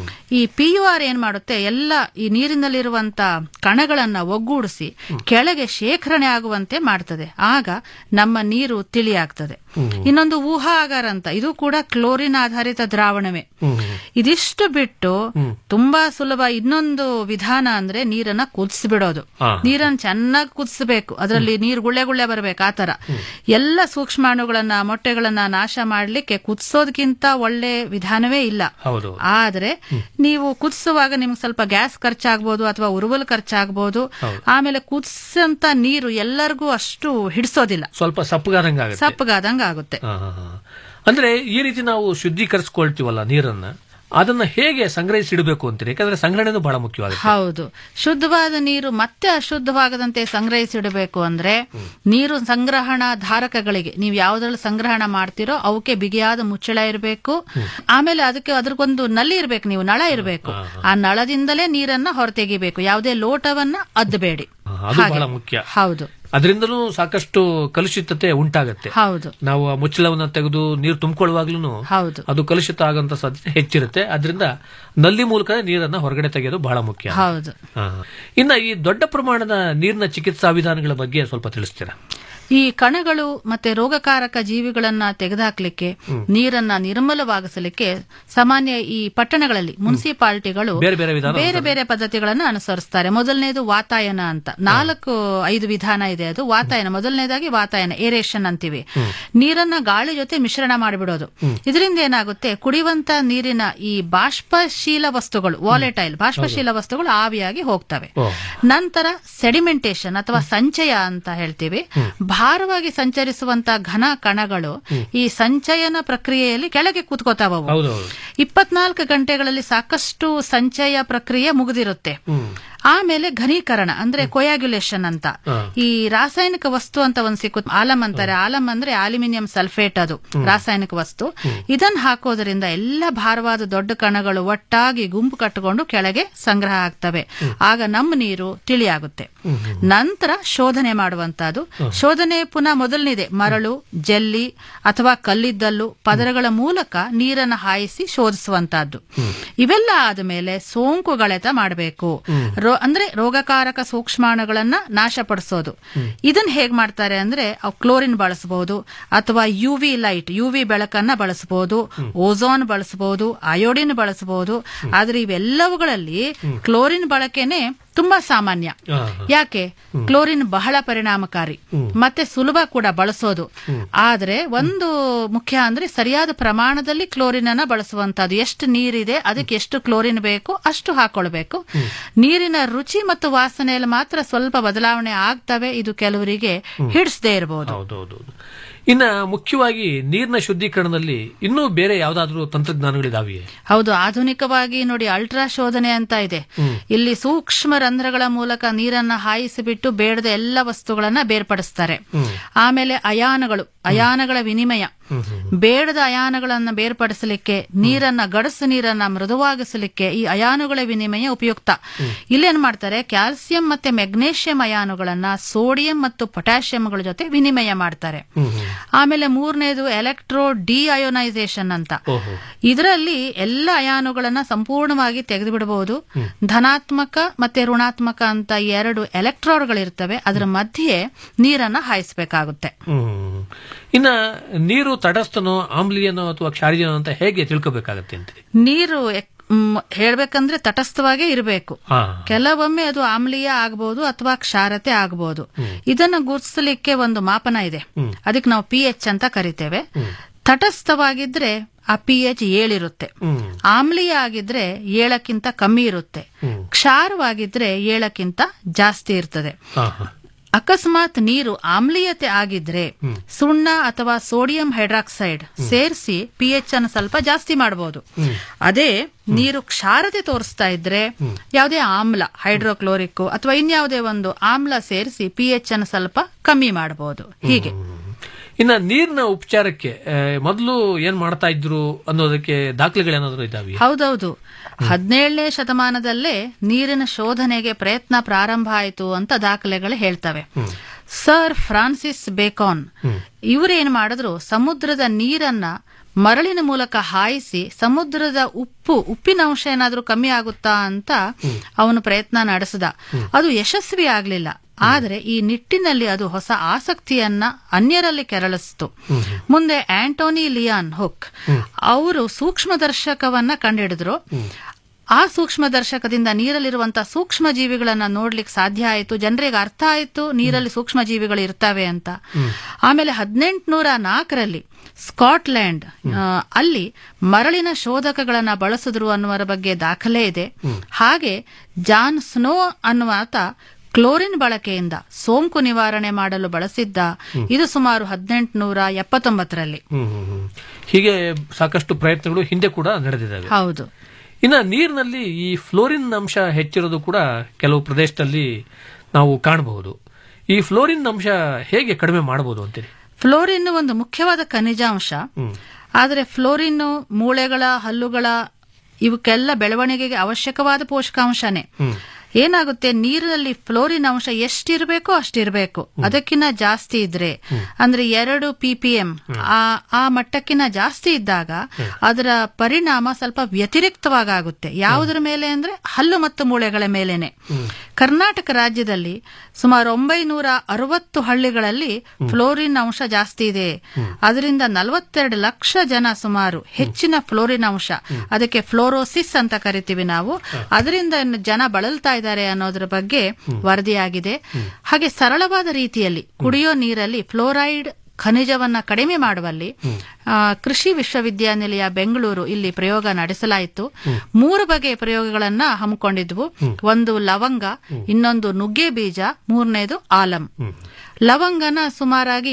ಈ ಪಿ ಯು ಆರ್ ಏನ್ ಮಾಡುತ್ತೆ ಎಲ್ಲ ಈ ನೀರಿನಲ್ಲಿರುವಂತ ಕಣಗಳನ್ನ ಒಗ್ಗೂಡಿಸಿ ಕೆಳಗೆ ಶೇಖರಣೆ ಆಗುವಂತೆ ಮಾಡ್ತದೆ ಆಗ ನಮ್ಮ ನೀರು ತಿಳಿಯಾಗ್ತದೆ ಇನ್ನೊಂದು ಊಹಾ ಆಗಾರ ಅಂತ ಇದು ಕೂಡ ಕ್ಲೋರಿನ್ ಆಧಾರಿತ ದ್ರಾವಣವೇ ಇದಿಷ್ಟು ಬಿಟ್ಟು ತುಂಬಾ ಸುಲಭ ಇನ್ನೊಂದು ವಿಧಾನ ಅಂದ್ರೆ ನೀರನ್ನ ಕುದಿಸ್ಬಿಡೋದು ಹಾ. ನೀರನ್ನ ಚೆನ್ನಾಗಿ ಕುದಿಸ್ಬೇಕು ಅದರಲ್ಲಿ ನೀರು ಗುಳ್ಳೆ ಗುಳ್ಳೆ ಬರ್ಬೇಕು ಆತರ ಎಲ್ಲ ಸೂಕ್ಷ್ಮಾಣುಗಳನ್ನ ಮೊಟ್ಟೆಗಳನ್ನ ನಾಶ ಮಾಡ್ಲಿಕ್ಕೆ ಕುದಿಸೋದಕ್ಕಿಂತ ಒಳ್ಳೆ ವಿಧಾನವೇ ಇಲ್ಲ ಹೌದು ಆದ್ರೆ ನೀವು ಕುದಿಸುವಾಗ ನಿಮ್ಗೆ ಸ್ವಲ್ಪ ಗ್ಯಾಸ್ ಖರ್ಚಾಗ್ಬೋದು ಅಥವಾ ಉರುವಲು ಖರ್ಚಾಗ್ಬೋದು ಹೌದು. ಆಮೇಲೆ ಕುದಿಸಂತ ನೀರು ಎಲ್ಲರಿಗೂ ಅಷ್ಟು ಹಿಡಿಸೋದಿಲ್ಲ ಸ್ವಲ್ಪ ಸಪ್ಪಗಾದಂಗಾಗುತ್ತೆ ಸಪ್ಪಗಾದಂಗ ಆಗುತ್ತೆ ಹಾ, ಹಾ, ಹಾ. ಅಂದ್ರೆ ಈ ರೀತಿ ನಾವು ಶುದ್ಧೀಕರಿಸ್ಕೊಳ್ತೀವಲ್ಲ ನೀರನ್ನ ಅದನ್ನ ಹೇಗೆ ಸಂಗ್ರಹಿಸಿಡಬೇಕು ಅಂತೀರಿ ಯಾಕಂದ್ರೆ ಸಂಗ್ರಹಣೆನೂ ಬಹಳ ಮುಖ್ಯವಾಗುತ್ತೆ ಹೌದು ಶುದ್ಧವಾದ ನೀರು ಮತ್ತೆ ಅಶುದ್ಧವಾಗದಂತೆ ಸಂಗ್ರಹಿಸಿಡಬೇಕು ಅಂದ್ರೆ ನೀರು ಸಂಗ್ರಹಣಾ ಧಾರಕಗಳಿಗೆ ನೀವು ಯಾವ್ದ್ರಲ್ಲಿ ಸಂಗ್ರಹಣ ಮಾಡ್ತೀರೋ ಅವಕ್ಕೆ ಬಿಗಿಯಾದ ಮುಚ್ಚಳ ಇರಬೇಕು ಆಮೇಲೆ ಅದಕ್ಕೆ ಅದ್ರಗೊಂದು ನಲ್ಲಿ ಇರಬೇಕು ನೀವು ನಳ ಇರಬೇಕು ಆ ನಳದಿಂದಲೇ ನೀರನ್ನ ಹೊರತೆಗಿಬೇಕು ಯಾವುದೇ ಲೋಟವನ್ನ ಅದ್ದಬೇಡಿ ಹಾ, ಅದು ಹಾಗೆ. ಬಹಳ ಮುಖ್ಯ ಹೌದು ಅದರಿಂದಲೂ ಸಾಕಷ್ಟು ಕಲುಷಿತತೆ ಉಂಟಾಗತ್ತೆ ಹೌದು ನಾವು ಆ ಮುಚ್ಚಳವನ್ನ ತೆಗೆದು ನೀರು ತುಂಬಿಕೊಳ್ಳುವಾಗ್ಲೂ ಹೌದು ಅದು ಕಲುಷಿತ ಆಗಂತ ಸಾಧ್ಯತೆ ಹೆಚ್ಚಿರುತ್ತೆ ಅದರಿಂದ ನಲ್ಲಿ ಮೂಲಕ ನೀರನ್ನ ಹೊರಗಡೆ ತೆಗೆಯೋದು ಬಹಳ ಮುಖ್ಯ ಹೌದು ಹಾ. ಇನ್ನ ಈ ದೊಡ್ಡ ಪ್ರಮಾಣದ ನೀರಿನ ಚಿಕಿತ್ಸಾ ವಿಧಾನಗಳ ಬಗ್ಗೆ ಸ್ವಲ್ಪ ತಿಳಿಸ್ತೀರಾ ಈ ಕಣಗಳು ಮತ್ತೆ ರೋಗಕಾರಕ ಜೀವಿಗಳನ್ನ ತೆಗೆದುಹಾಕ್ಲಿಕ್ಕೆ ನೀರನ್ನ ನಿರ್ಮಲವಾಗಿಸಲಿಕ್ಕೆ ಸಾಮಾನ್ಯ ಈ ಪಟ್ಟಣಗಳಲ್ಲಿ ಮುನ್ಸಿಪಾಲಿಟಿಗಳು ಬೇರೆ ಬೇರೆ ವಿಧಾನ ಬೇರೆ ಬೇರೆ ಪದ್ಧತಿಗಳನ್ನ ಅನುಸರಿಸ್ತಾರೆ ಮೊದಲನೇದು ವಾತಾಯನ ಅಂತ ನಾಲ್ಕು ಐದು ವಿಧಾನ ಇದೆ ಅದು ವಾತಾಯನ ಮೊದಲನೇದಾಗಿ ವಾತಾಯನ ಏರೇಷನ್ ಅಂತೀವಿ ನೀರನ್ನ ಗಾಳಿ ಜೊತೆ ಮಿಶ್ರಣ ಮಾಡಿಬಿಡೋದು ಇದರಿಂದ ಏನಾಗುತ್ತೆ ಕುಡಿಯುವಂತ ನೀರಿನ ಈ ಬಾಷ್ಪಶೀಲ ವಸ್ತುಗಳು ವಾಲೆಟೈಲ್ ಬಾಷ್ಪಶೀಲ ವಸ್ತುಗಳು ಆವಿಯಾಗಿ ಹೋಗ್ತವೆ ನಂತರ ಸೆಡಿಮೆಂಟೇಶನ್ ಅಥವಾ ಸಂಚಯ ಅಂತ ಹೇಳ್ತೀವಿ ಭಾರವಾಗಿ ಸಂಚರಿಸುವಂತ ಘನ ಕಣಗಳು ಈ ಸಂಚಯನ ಪ್ರಕ್ರಿಯೆಯಲ್ಲಿ ಕೆಳಗೆ ಕೂತ್ಕೋತಾವ ಅವು. ಹೌದೌದು ಇಪ್ಪತ್ನಾಲ್ಕು ಗಂಟೆಗಳಲ್ಲಿ ಸಾಕಷ್ಟು ಸಂಚಯ ಪ್ರಕ್ರಿಯೆ ಮುಗಿದಿರುತ್ತೆ ಆಮೇಲೆ ಘನೀಕರಣ ಅಂದ್ರೆ ಕೊಯಾಗ್ಯುಲೇಷನ್ ಅಂತ ಈ ರಾಸಾಯನಿಕ ವಸ್ತು ಅಂತ ಒಂದ್ ಸಿಕ್ಕುತ್ತೆ ಆಲಮ್ ಅಂತಾರೆ ಆಲಮ್ ಅಂದ್ರೆ ಅಲ್ಯೂಮಿನಿಯಂ ಸಲ್ಫೇಟ್ ಅದು ರಾಸಾಯನಿಕ ವಸ್ತು ಇದನ್ನ ಹಾಕೋದ್ರಿಂದ ಎಲ್ಲ ಭಾರವಾದ ದೊಡ್ಡ ಕಣಗಳು ಒಟ್ಟಾಗಿ ಗುಂಪು ಕಟ್ಟಿಕೊಂಡು ಕೆಳಗೆ ಸಂಗ್ರಹ ಆಗ್ತವೆ ಆಗ ನಮ್ಮ ನೀರು ತಿಳಿಯಾಗುತ್ತೆ ನಂತರ ಶೋಧನೆ ಮಾಡುವಂತದ್ದು ಶೋಧನೆ ಪುನಃ ಮೊದಲನಿದೆ ಮರಳು ಜಲ್ಲಿ ಅಥವಾ ಕಲ್ಲಿದ್ದಲು ಪದರಗಳ ಮೂಲಕ ನೀರನ್ನು ಹಾಯಿಸಿ ಶೋಧಿಸುವಂತಹದ್ದು ಇವೆಲ್ಲ ಆದಮೇಲೆ ಸೋಂಕುಗಳೆತ ಮಾಡಬೇಕು ರೋ- ಅಂದ್ರೆ ರೋಗಕಾರಕ ಸೂಕ್ಷ್ಮಾಣುಗಳನ್ನ ನಾಶಪಡಿಸೋದು ಇದನ್ನ ಹೇಗ್ ಮಾಡ್ತಾರೆ ಅಂದ್ರೆ ಅವ್ ಕ್ಲೋರಿನ್ ಬಳಸಬಹುದು ಅಥವಾ U V light U V ಬೆಳಕನ್ನ ಬಳಸಬಹುದು ಓಝೋನ್ ಬಳಸಬಹುದು ಅಯೋಡಿನ್ ಬಳಸಬಹುದು ಆದ್ರೆ ಇವೆಲ್ಲವುಗಳಲ್ಲಿ ಕ್ಲೋರಿನ್ ಬಳಕೆನೆ ತುಂಬಾ ಸಾಮಾನ್ಯ ಯಾಕೆ ಕ್ಲೋರಿನ್ ಬಹಳ ಪರಿಣಾಮಕಾರಿ ಮತ್ತೆ ಸುಲಭ ಕೂಡ ಬಳಸೋದು ಆದ್ರೆ ಒಂದು ಮುಖ್ಯ ಅಂದ್ರೆ ಸರಿಯಾದ ಪ್ರಮಾಣದಲ್ಲಿ ಕ್ಲೋರಿನ್ ಅನ್ನ ಬಳಸುವಂತದ್ದು ಎಷ್ಟು ನೀರಿದೆ ಅದಕ್ಕೆ ಎಷ್ಟು ಕ್ಲೋರಿನ್ ಬೇಕು ಅಷ್ಟು ಹಾಕೊಳ್ಬೇಕು ನೀರಿನ ರುಚಿ ಮತ್ತು ವಾಸನೆಯಲ್ಲಿ ಮಾತ್ರ ಸ್ವಲ್ಪ ಬದಲಾವಣೆ ಆಗ್ತವೆ ಇದು ಕೆಲವರಿಗೆ ಹಿಡಿಸದೇ ಇರಬಹುದು ಹೌದೌದು ಇನ್ನ ಮುಖ್ಯವಾಗಿ ನೀರಿನ ಶುದ್ಧೀಕರಣದಲ್ಲಿ ಇನ್ನೂ ಬೇರೆ ಯಾವ್ದಾದ್ರು ತಂತ್ರಜ್ಞಾನಗಳಿದಾವೆಯೇ ಹೌದು ಆಧುನಿಕವಾಗಿ ನೋಡಿ ಅಲ್ಟ್ರಾ ಶೋಧನೆ ಅಂತ ಇದೆ ಇಲ್ಲಿ ಸೂಕ್ಷ್ಮ ರಂಧ್ರಗಳ ಮೂಲಕ ನೀರನ್ನ ಹಾಯಿಸಿಬಿಟ್ಟು ಬೇಡದ ಎಲ್ಲ ವಸ್ತುಗಳನ್ನ ಬೇರ್ಪಡಿಸ್ತಾರೆ ಆಮೇಲೆ ಅಯಾನಗಳು ಅಯಾನಗಳ ವಿನಿಮಯ ಬೇಡದ ಅಯಾನಗಳನ್ನ ಬೇರ್ಪಡಿಸಲಿಕ್ಕೆ ನೀರನ್ನ ಗಡಸು ನೀರನ್ನ ಮೃದುವಾಗಿಸಲಿಕ್ಕೆ ಈ ಅಯಾನುಗಳ ವಿನಿಮಯ ಉಪಯುಕ್ತ ಇಲ್ಲೇನ್ ಮಾಡ್ತಾರೆ ಕ್ಯಾಲ್ಸಿಯಂ ಮತ್ತೆ ಮೆಗ್ನೇಷಿಯಂ ಅಯಾನುಗಳನ್ನ ಸೋಡಿಯಂ ಮತ್ತು ಪೊಟ್ಯಾಷಿಯಂಗಳ ಜೊತೆ ವಿನಿಮಯ ಮಾಡ್ತಾರೆ ಆಮೇಲೆ ಮೂರನೇದು ಎಲೆಕ್ಟ್ರೋ ಡಿ ಅಯೋನೈಸೇಷನ್ ಅಂತ ಇದರಲ್ಲಿ ಎಲ್ಲ ಅಯಾನುಗಳನ್ನ ಸಂಪೂರ್ಣವಾಗಿ ತೆಗೆದು ಬಿಡಬಹುದು ಧನಾತ್ಮಕ ಮತ್ತೆ ಋಣಾತ್ಮಕ ಅಂತ ಎರಡು ಎಲೆಕ್ಟ್ರೋಡ್ಗಳಿರ್ತವೆ ಅದರ ಮಧ್ಯೆ ನೀರನ್ನ ಹಾಯಿಸಬೇಕಾಗುತ್ತೆ ಹ್ಮ್ ಇನ್ನ ನೀರು ತಟಸ್ಥನೋ ಆಮ್ಲೀಯನೋ ಅಥವಾ ಕ್ಷಾರೀಯನೋ ಅಂತ ಹೇಗೆ ತಿಳ್ಕೋಬೇಕಾಗತ್ತೆ ಅಂತೀರಿ ನೀರು ಎಕ್- ಮ್, ಹೇಳ್ಬೇಕಂದ್ರೆ ತಟಸ್ಥವಾಗೇ ಇರಬೇಕು ಹಾ ಕೆಲವೊಮ್ಮೆ ಅದು ಆಮ್ಲೀಯ ಆಗಬಹುದು ಅಥವಾ ಕ್ಷಾರತೆ ಆಗಬಹುದು ಇದನ್ನ ಗುರುತಿಸಲಿಕ್ಕೆ ಒಂದು ಮಾಪನ ಇದೆ ಅದಕ್ಕೆ ನಾವು ಪಿ ಎಚ್ ಅಂತ ಕರಿತೇವೆ ತಟಸ್ಥವಾಗಿದ್ರೆ ಆ ಪಿ ಎಚ್ ಏಳಿರುತ್ತೆ ಆಮ್ಲೀಯ ಆಗಿದ್ರೆ ಏಳಕ್ಕಿಂತ ಕಮ್ಮಿ ಇರುತ್ತೆ ಕ್ಷಾರವಾಗಿದ್ರೆ ಏಳಕ್ಕಿಂತ ಜಾಸ್ತಿ ಇರ್ತದೆ ಹಾ ಹಾ ಅಕಸ್ಮಾತ್ ನೀರು ಆಮ್ಲೀಯತೆ ಆಗಿದ್ರೆ ಸುಣ್ಣ ಅಥವಾ ಸೋಡಿಯಂ ಹೈಡ್ರಾಕ್ಸೈಡ್ ಸೇರಿಸಿ ಪಿ ಎಚ್ ಅನ್ನು ಸ್ವಲ್ಪ ಜಾಸ್ತಿ ಮಾಡಬಹುದು ಅದೇ ನೀರು ಕ್ಷಾರತೆ ತೋರಿಸ್ತಾ ಇದ್ರೆ ಯಾವುದೇ ಆಮ್ಲ ಹೈಡ್ರೋಕ್ಲೋರಿಕ್ ಅಥವಾ ಇನ್ಯಾವುದೇ ಒಂದು ಆಮ್ಲ ಸೇರಿಸಿ ಪಿ ಎಚ್ ಅನ್ನು ಸ್ವಲ್ಪ ಕಮ್ಮಿ ಮಾಡಬಹುದು ಹೀಗೆ ಇನ್ನ ನೀರಿನ ಉಪಚಾರಕ್ಕೆ ಆ, ಮೊದಲು ಏನ್ ಮಾಡ್ತಾ ಇದ್ರು ಅನ್ನೋದಕ್ಕೆ ದಾಖಲೆಗಳೇನಾದ್ರು ಇದಾವೆ ಹೌದೌದು ಹದಿನೇಳನೇ ಶತಮಾನದಲ್ಲೇ ನೀರಿನ ಶೋಧನೆಗೆ ಪ್ರಯತ್ನ ಪ್ರಾರಂಭ ಆಯಿತು ಅಂತ ದಾಖಲೆಗಳು ಹೇಳ್ತವೆ ಸರ್ ಫ್ರಾನ್ಸಿಸ್ ಬೇಕಾನ್ ಇವರೇನ್ ಮಾಡಿದ್ರು ಸಮುದ್ರದ ನೀರನ್ನ ಮರಳಿನ ಮೂಲಕ ಹಾಯಿಸಿ ಸಮುದ್ರದ ಉಪ್ಪು ಉಪ್ಪಿನ ಅಂಶ ಏನಾದ್ರೂ ಕಮ್ಮಿ ಆಗುತ್ತಾ ಅಂತ ಅವನು ಪ್ರಯತ್ನ ನಡೆಸಿದ ಅದು ಯಶಸ್ವಿ ಆಗ್ಲಿಲ್ಲ ಆದರೆ ಈ ನಿಟ್ಟಿನಲ್ಲಿ ಅದು ಹೊಸ ಆಸಕ್ತಿಯನ್ನ ಅನ್ಯರಲ್ಲಿ ಕೆರಳಿಸಿತು ಮುಂದೆ ಆಂಟೋನಿ ಲಿಯಾನ್ ಹುಕ್ ಅವರು ಸೂಕ್ಷ್ಮದರ್ಶಕವನ್ನ ಕಂಡುಹಿಡಿದ್ರು ಆ ಸೂಕ್ಷ್ಮದರ್ಶಕದಿಂದ ನೀರಲ್ಲಿರುವಂತಹ ಸೂಕ್ಷ್ಮ ಜೀವಿಗಳನ್ನ ನೋಡ್ಲಿಕ್ಕೆ ಸಾಧ್ಯ ಆಯಿತು ಜನರಿಗೆ ಅರ್ಥ ಆಯಿತು ನೀರಲ್ಲಿ ಸೂಕ್ಷ್ಮ ಜೀವಿಗಳು ಇರ್ತವೆ ಅಂತ ಆಮೇಲೆ ಹದಿನೆಂಟುನೂರ ನಾಲ್ಕರಲ್ಲಿ ಸ್ಕಾಟ್ಲ್ಯಾಂಡ್ ಆ, ಅಲ್ಲಿ ಮರಳಿನ ಶೋಧಕಗಳನ್ನ ಬಳಸಿದ್ರು ಅನ್ನುವರ ಬಗ್ಗೆ ದಾಖಲೆ ಇದೆ ಹಾಗೆ ಜಾನ್ ಸ್ನೋ ಅನ್ನುವಾತ ಕ್ಲೋರಿನ್ ಬಳಕೆಯಿಂದ ಸೋಂಕು ನಿವಾರಣೆ ಮಾಡಲು ಬಳಸಿದ್ದ ಇದು ಸುಮಾರು ಹದಿನೆಂಟುನೂರ ಎಪ್ಪತ್ತೊಂಬತ್ತರಲ್ಲಿ ಹ್ಮ್ ಹ್ಮ್ ಹ್ಮ್. ಹೀಗೆ ಸಾಕಷ್ಟು ಪ್ರಯತ್ನಗಳು ಹಿಂದೆ ಕೂಡ ನಡೆದಿದ್ದಾವೆ ಹೌದು ಇನ್ನ ನೀರಿನಲ್ಲಿ ಈ ಫ್ಲೋರಿನ್ ಅಂಶ ಹೆಚ್ಚಿರೋದು ಕೂಡ ಕೆಲವು ಪ್ರದೇಶದಲ್ಲಿ ನಾವು ಕಾಣಬಹುದು ಈ ಫ್ಲೋರಿನ್ ಅಂಶ ಹೇಗೆ ಕಡಿಮೆ ಮಾಡಬಹುದು ಅಂತೀರಿ ಫ್ಲೋರಿನ್ ಒಂದು ಮುಖ್ಯವಾದ ಖನಿಜಾಂಶ ಆದರೆ ಫ್ಲೋರಿನ್ ಮೂಳೆಗಳ ಹಲ್ಲುಗಳ ಇವಕ್ಕೆಲ್ಲ ಬೆಳವಣಿಗೆಗೆ ಅವಶ್ಯಕವಾದ ಪೋಷಕಾಂಶನೇ ಏನಾಗುತ್ತೆ ನೀರಿನಲ್ಲಿ ಫ್ಲೋರಿನ್ ಅಂಶ ಎಷ್ಟಿರಬೇಕೋ ಅಷ್ಟಿರಬೇಕು ಅದಕ್ಕಿಂತ ಜಾಸ್ತಿ ಇದ್ರೆ ಅಂದ್ರೆ ಎರಡು ಪಿ ಪಿ ಎಂ ಆ ಮಟ್ಟಕ್ಕಿಂತ ಜಾಸ್ತಿ ಇದ್ದಾಗ ಅದರ ಪರಿಣಾಮ ಸ್ವಲ್ಪ ವ್ಯತಿರಿಕ್ತವಾಗುತ್ತೆ ಯಾವುದರ ಮೇಲೆ ಅಂದ್ರೆ ಹಲ್ಲು ಮತ್ತು ಮೂಳೆಗಳ ಮೇಲೇನೆ ಕರ್ನಾಟಕ ರಾಜ್ಯದಲ್ಲಿ ಸುಮಾರು ಒಂಬೈನೂರ ಅರವತ್ತು ಹಳ್ಳಿಗಳಲ್ಲಿ ಫ್ಲೋರಿನ್ ಅಂಶ ಜಾಸ್ತಿ ಇದೆ ಅದರಿಂದ ನಲವತ್ತೆರಡು ಲಕ್ಷ ಜನ ಸುಮಾರು ಹೆಚ್ಚಿನ ಫ್ಲೋರಿನ್ ಅಂಶ ಅದಕ್ಕೆ ಫ್ಲೋರೋಸಿಸ್ ಅಂತ ಕರಿತೀವಿ ನಾವು ಅದರಿಂದ ಇನ್ನು ಜನ ಬಳಲ್ತಾ ಇದ್ದಾರೆ ಅನ್ನೋದ್ರ ಬಗ್ಗೆ ವರದಿಯಾಗಿದೆ ಹಾಗೆ ಸರಳವಾದ ರೀತಿಯಲ್ಲಿ ಕುಡಿಯೋ ನೀರಲ್ಲಿ ಫ್ಲೋರೈಡ್ ಖನಿಜವನ್ನ ಕಡಿಮೆ ಮಾಡುವಲ್ಲಿ ಆ, ಕೃಷಿ ವಿಶ್ವವಿದ್ಯಾನಿಲಯ ಬೆಂಗಳೂರು ಇಲ್ಲಿ ಪ್ರಯೋಗ ನಡೆಸಲಾಯಿತು ಮೂರು ಬಗೆಯ ಪ್ರಯೋಗಗಳನ್ನ ಹಮ್ಮಿಕೊಂಡಿದ್ವು ಒಂದು ಲವಂಗ ಇನ್ನೊಂದು ನುಗ್ಗೆ ಬೀಜ ಮೂರನೇದು ಆಲಂ ಲವಂಗನ ಸುಮಾರಾಗಿ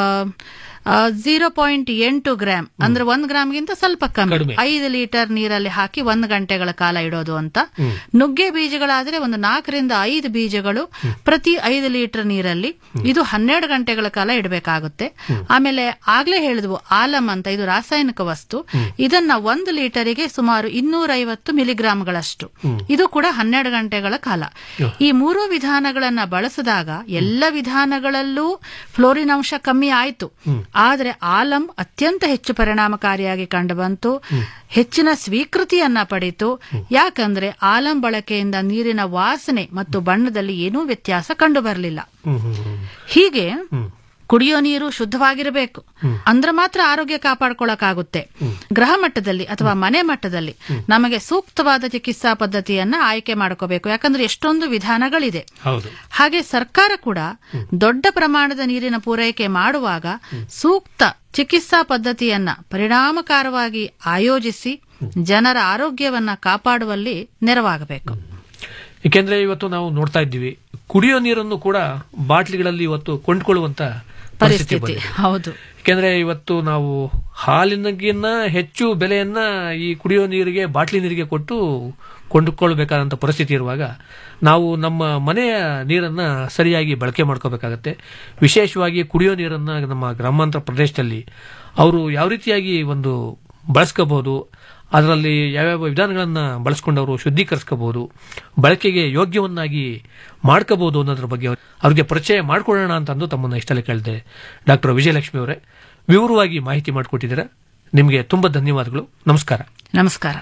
ಝೀರೋ ಪಾಯಿಂಟ್ ಎಂಟು ಗ್ರಾಮ್ ಅಂದ್ರೆ ಒಂದ್ ಗ್ರಾಮ್ಗಿಂತ ಸ್ವಲ್ಪ ಕಮ್ಮಿ ಐದು ಲೀಟರ್ ನೀರಲ್ಲಿ ಹಾಕಿ ಒಂದು ಗಂಟೆಗಳ ಕಾಲ ಇಡೋದು ಅಂತ ನುಗ್ಗೆ ಬೀಜಗಳಾದ್ರೆ ಒಂದು ನಾಲ್ಕರಿಂದ ಐದು ಬೀಜಗಳು ಪ್ರತಿ ಐದು ಲೀಟರ್ ನೀರಲ್ಲಿ ಇದು ಹನ್ನೆರಡು ಗಂಟೆಗಳ ಕಾಲ ಇಡಬೇಕಾಗುತ್ತೆ ಆಮೇಲೆ ಆಗ್ಲೇ ಹೇಳಿದ್ವು ಆಲಂ ಅಂತ ಇದು ರಾಸಾಯನಿಕ ವಸ್ತು ಇದನ್ನ ಒಂದು ಲೀಟರಿಗೆ ಸುಮಾರು ಇನ್ನೂರೈವತ್ತು ಮಿಲಿಗ್ರಾಂಗಳಷ್ಟು ಇದು ಕೂಡ ಹನ್ನೆರಡು ಗಂಟೆಗಳ ಕಾಲ ಈ ಮೂರು ವಿಧಾನಗಳನ್ನ ಬಳಸಿದಾಗ ಎಲ್ಲ ವಿಧಾನಗಳಲ್ಲೂ ಫ್ಲೋರಿನ್ ಅಂಶ ಕಮ್ಮಿ ಆಯ್ತು ಆದರೆ ಆಲಂ ಅತ್ಯಂತ ಹೆಚ್ಚು ಪರಿಣಾಮಕಾರಿಯಾಗಿ ಕಂಡುಬಂತು ಹೆಚ್ಚಿನ ಸ್ವೀಕೃತಿಯನ್ನ ಪಡೆಯಿತು ಯಾಕಂದ್ರೆ ಆಲಂ ಬಳಕೆಯಿಂದ ನೀರಿನ ವಾಸನೆ ಮತ್ತು ಬಣ್ಣದಲ್ಲಿ ಏನೂ ವ್ಯತ್ಯಾಸ ಕಂಡುಬರಲಿಲ್ಲ ಹೀಗೆ ಕುಡಿಯೋ ನೀರು ಶುದ್ಧವಾಗಿರಬೇಕು ಅಂದ್ರೆ ಮಾತ್ರ ಆರೋಗ್ಯ ಕಾಪಾಡ್ಕೊಳ್ಳಕ್ಕಾಗುತ್ತೆ ಗೃಹ ಮಟ್ಟದಲ್ಲಿ ಅಥವಾ ಮನೆ ಮಟ್ಟದಲ್ಲಿ ನಮಗೆ ಸೂಕ್ತವಾದ ಚಿಕಿತ್ಸಾ ಪದ್ಧತಿಯನ್ನ ಆಯ್ಕೆ ಮಾಡ್ಕೋಬೇಕು ಯಾಕಂದ್ರೆ ಎಷ್ಟೊಂದು ವಿಧಾನಗಳಿದೆ ಹೌದು ಹಾಗೆ ಸರ್ಕಾರ ಕೂಡ ದೊಡ್ಡ ಪ್ರಮಾಣದ ನೀರಿನ ಪೂರೈಕೆ ಮಾಡುವಾಗ ಸೂಕ್ತ ಚಿಕಿತ್ಸಾ ಪದ್ಧತಿಯನ್ನ ಪರಿಣಾಮಕಾರವಾಗಿ ಆಯೋಜಿಸಿ ಜನರ ಆರೋಗ್ಯವನ್ನ ಕಾಪಾಡುವಲ್ಲಿ ನೆರವಾಗಬೇಕು ಏಕೆಂದ್ರೆ ಇವತ್ತು ನಾವು ನೋಡ್ತಾ ಇದ್ದೀವಿ ಕುಡಿಯೋ ನೀರನ್ನು ಕೂಡ ಬಾಟ್ಲಿಗಳಲ್ಲಿ ಇವತ್ತು ಕೊಂಡ್ಕೊಳ್ಳುವಂತ ಪರಿಸ್ಥಿತಿ ಪರಿಸ್ಥಿತಿ ಬಂದಿದೆ. ಹೌದು ಯಾಕೆಂದ್ರೆ ಇವತ್ತು ನಾವು ಹಾಲಿನಗಿನ್ನ ಹೆಚ್ಚು ಬೆಲೆಯನ್ನ ಈ ಕುಡಿಯೋ ನೀರಿಗೆ ಬಾಟ್ಲಿ ನೀರಿಗೆ ಕೊಟ್ಟು ಕೊಂಡುಕೊಳ್ಬೇಕಾದಂತ ಪರಿಸ್ಥಿತಿ ಇರುವಾಗ ನಾವು ನಮ್ಮ ಮನೆಯ ನೀರನ್ನ ಸರಿಯಾಗಿ ಬಳಕೆ ಮಾಡ್ಕೋಬೇಕಾಗತ್ತೆ ವಿಶೇಷವಾಗಿ ಕುಡಿಯೋ ನೀರನ್ನ ನಮ್ಮ ಗ್ರಾಮಾಂತರ ಪ್ರದೇಶದಲ್ಲಿ ಅವರು ಯಾವ ರೀತಿಯಾಗಿ ಒಂದು ಬಳಸ್ಕೋಬಹುದು ಅದರಲ್ಲಿ ಯಾವ್ಯಾವ ವಿಧಾನಗಳನ್ನ ಬಳಸ್ಕೊಂಡು ಅವರು ಶುದ್ಧೀಕರಿಸ್ಕೋಬಹುದು ಬಳಕೆಗೆ ಯೋಗ್ಯವನ್ನಾಗಿ ಮಾಡ್ಕೋಬಹುದು ಅನ್ನೋದ್ರ ಬಗ್ಗೆ ಅವ್ರಿಗೆ ಪರಿಚಯ ಮಾಡ್ಕೊಳ್ಳೋಣ ಅಂತ ಅಂದು ತಮ್ಮನ್ನ ಇಷ್ಟಲ್ಲಿ ಕೇಳಿದೆ ಡಾಕ್ಟರ್ ವಿಜಯಲಕ್ಷ್ಮಿ ಅವರೇ ವಿವರವಾಗಿ ಮಾಹಿತಿ ಮಾಡಿಕೊಟ್ಟಿದ್ದೀರಾ ನಿಮಗೆ ತುಂಬಾ ಧನ್ಯವಾದಗಳು ನಮಸ್ಕಾರ ನಮಸ್ಕಾರ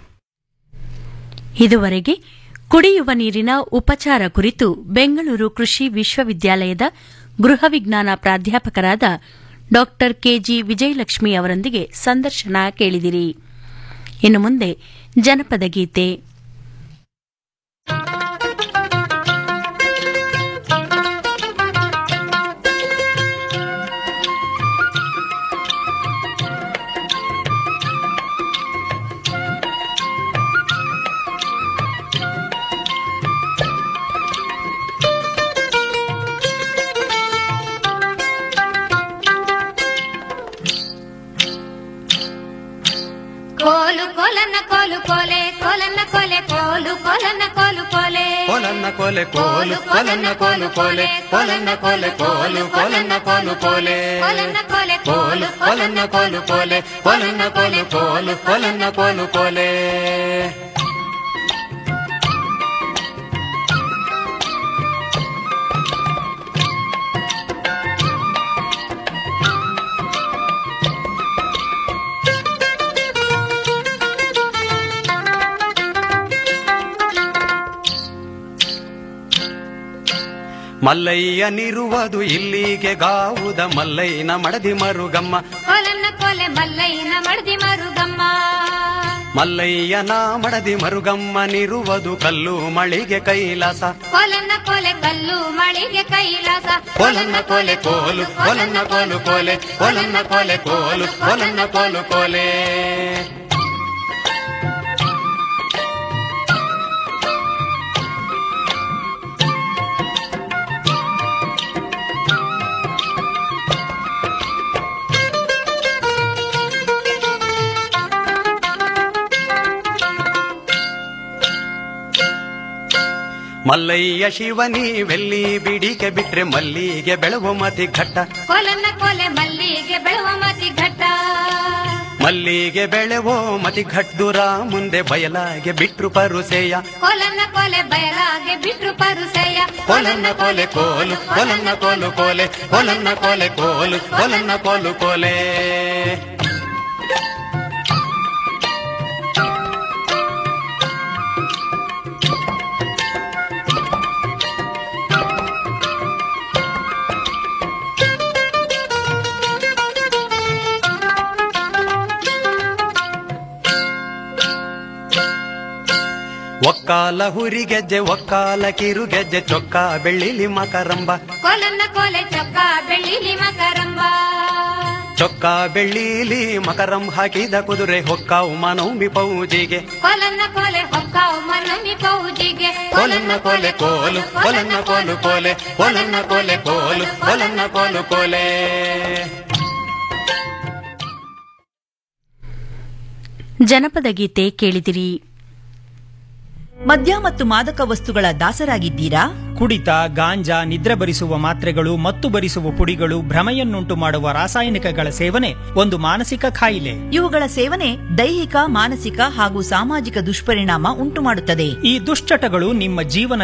ಇದುವರೆಗೆ ಕುಡಿಯುವ ನೀರಿನ ಉಪಚಾರ ಕುರಿತು ಬೆಂಗಳೂರು ಕೃಷಿ ವಿಶ್ವವಿದ್ಯಾಲಯದ ಗೃಹ ವಿಜ್ಞಾನ ಪ್ರಾಧ್ಯಾಪಕರಾದ ಡಾಕ್ಟರ್ ಕೆಜಿ ವಿಜಯಲಕ್ಷ್ಮಿ ಅವರೊಂದಿಗೆ ಸಂದರ್ಶನ ಕೇಳಿದಿರಿ ಇನ್ನು ಮುಂದೆ ಜನಪದ ಗೀತೆ ಕೋಲು ಕೊಲನ್ನ ಕೋಲು ಕೋಲೆ ಕೊಲನ್ನ ಕೊಲೆ ಕೋಲು ಕೊಲನ್ನ ಕೋಲು ಕೋಲೆ ಕೊಲನ್ನ ಕೊಲೆ ಕೋಲು ಕೊಲನ್ನ ಕೋಲು ಕೋಲೆ ಕೊಲನ್ನ ಕೊಲೆ ಕೋಲು ಕೊಲನ್ನ ಕೋಲು ಕೋಲೆ ಕೊಲನ್ನ ಕೊಲೆ ಕೋಲು ಕೊಲನ್ನ ಕೋಲು ಕೋಲೆ ಕೊಲನ್ನ ಕೊಲೆ ಕೋಲು ಕೊಲನ್ನ ಕೋಲು ಕೋಲೆ ಮಲ್ಲಯ್ಯನಿರುವುದು ಇಲ್ಲಿಗೆ ಗಾವುದ ಮಲ್ಲಯ್ಯನ ಮಡದಿ ಮರುಗಮ್ಮ ಕೊಲನ್ನ ಕೊಲೆ ಮಲ್ಲಯ್ಯನ ಮಡದಿ ಮರುಗಮ್ಮ ಮಲ್ಲಯ್ಯನ ಮಡದಿ ಮರುಗಮ್ಮನಿರುವುದು ಕಲ್ಲು ಮಳಿಗೆ ಕೈಲಾಸ ಕೊಲನ್ನ ಕೊಲೆ ಕಲ್ಲು ಮಳಿಗೆ ಕೈಲಾಸ ಕೊಲನ್ನ ಕೊಲೆ ಕೋಲು ಕೊಲನ್ನ ಕೋಲು ಕೋಲೆ ಕೊಲನ್ನ ಕೊಲೆ ಕೋಲು ಕೊಲನ್ನ ಕೋಲು ಕೋಲೆ ಮಲ್ಲಯ್ಯ ಶಿವನಿ ಬೆಲ್ಲಿ ಬಿಡಿಕೆ ಬಿಟ್ರೆ ಮಲ್ಲಿಗೆ ಬೆಳವು ಮತಿ ಘಟ್ಟ ಕೊಲನ್ನ ಕೊಲೆ ಮಲ್ಲಿಗೆ ಬೆಳುವ ಮತಿ ಘಟ್ಟ ಮಲ್ಲಿಗೆ ಬೆಳೆವೋ ಮತಿ ಘಟ್ಟುರ ಮುಂದೆ ಬಯಲಾಗೆ ಬಿಟ್ರು ಪರುಸೆಯ ಕೊಲನ್ನ ಕೊಲೆ ಬಯಲಾಗೆ ಬಿಟ್ರು ಪರುಸೆಯ ಕೊಲನ್ನ ಕೊಲೆ ಕೋಲು ಕೊಲನ್ನ ಕೋಲು ಕೋಲೆ ಕೊಲನ್ನ ಕೊಲೆ ಕೋಲು ಕೊಲನ್ನ ಕೋಲು ಕೋಲೆ ಒಕ್ಕಾಲ ಹುರಿಗೆಜ್ಜೆ ಒಕ್ಕಾಲ ಕಿರುಗೆಜ್ಜೆ ಚೊಕ್ಕ ಬೆಳ್ಳಿಲಿ ಮಕರಂಬ ಕೊಲನ್ನ ಕೊಲೆ ಚೊಕ್ಕ ಬೆಳ್ಳಿಲಿ ಮಕರಂಬ ಚೊಕ್ಕ ಬೆಳ್ಳಿಲಿ ಮಕರಂ ಹಾಕಿದ ಕುದುರೆ ಹೊಕ್ಕಾವು ಮನೌಮಿ ಪೌಜಿಗೆ ಕೊಲನ್ನ ಕೊಲೆ ಹೊಕ್ಕಾವು ಮನಮಿ ಪೌಜಿಗೆ ಕೊಲನ್ನ ಕೊಲೆ ಕೋಲು ಕೊಲನ್ನ ಕೋಲು ಕೋಲೆ ಕೊಲನ್ನ ಕೊಲೆ ಕೋಲು ಕೊಲನ್ನ ಕೋಲು ಕೋಲೆ ಜನಪದ ಗೀತೆ ಕೇಳಿದಿರಿ ಮದ್ಯ ಮತ್ತು ಮಾದಕ ವಸ್ತುಗಳ ದಾಸರಾಗಿದ್ದೀರಾ ಕುಡಿತ ಗಾಂಜಾ ನಿದ್ರೆ ಬರಿಸುವ ಮಾತ್ರೆಗಳು ಮತ್ತು ಬರಿಸುವ ಪುಡಿಗಳು ಭ್ರಮೆಯನ್ನುಂಟು ಮಾಡುವ ರಾಸಾಯನಿಕಗಳ ಸೇವನೆ ಒಂದು ಮಾನಸಿಕ ಕಾಯಿಲೆ ಇವುಗಳ ಸೇವನೆ ದೈಹಿಕ ಮಾನಸಿಕ ಹಾಗೂ ಸಾಮಾಜಿಕ ದುಷ್ಪರಿಣಾಮ ಉಂಟುಮಾಡುತ್ತದೆ ಈ ದುಶ್ಚಟಗಳು ನಿಮ್ಮ ಜೀವನ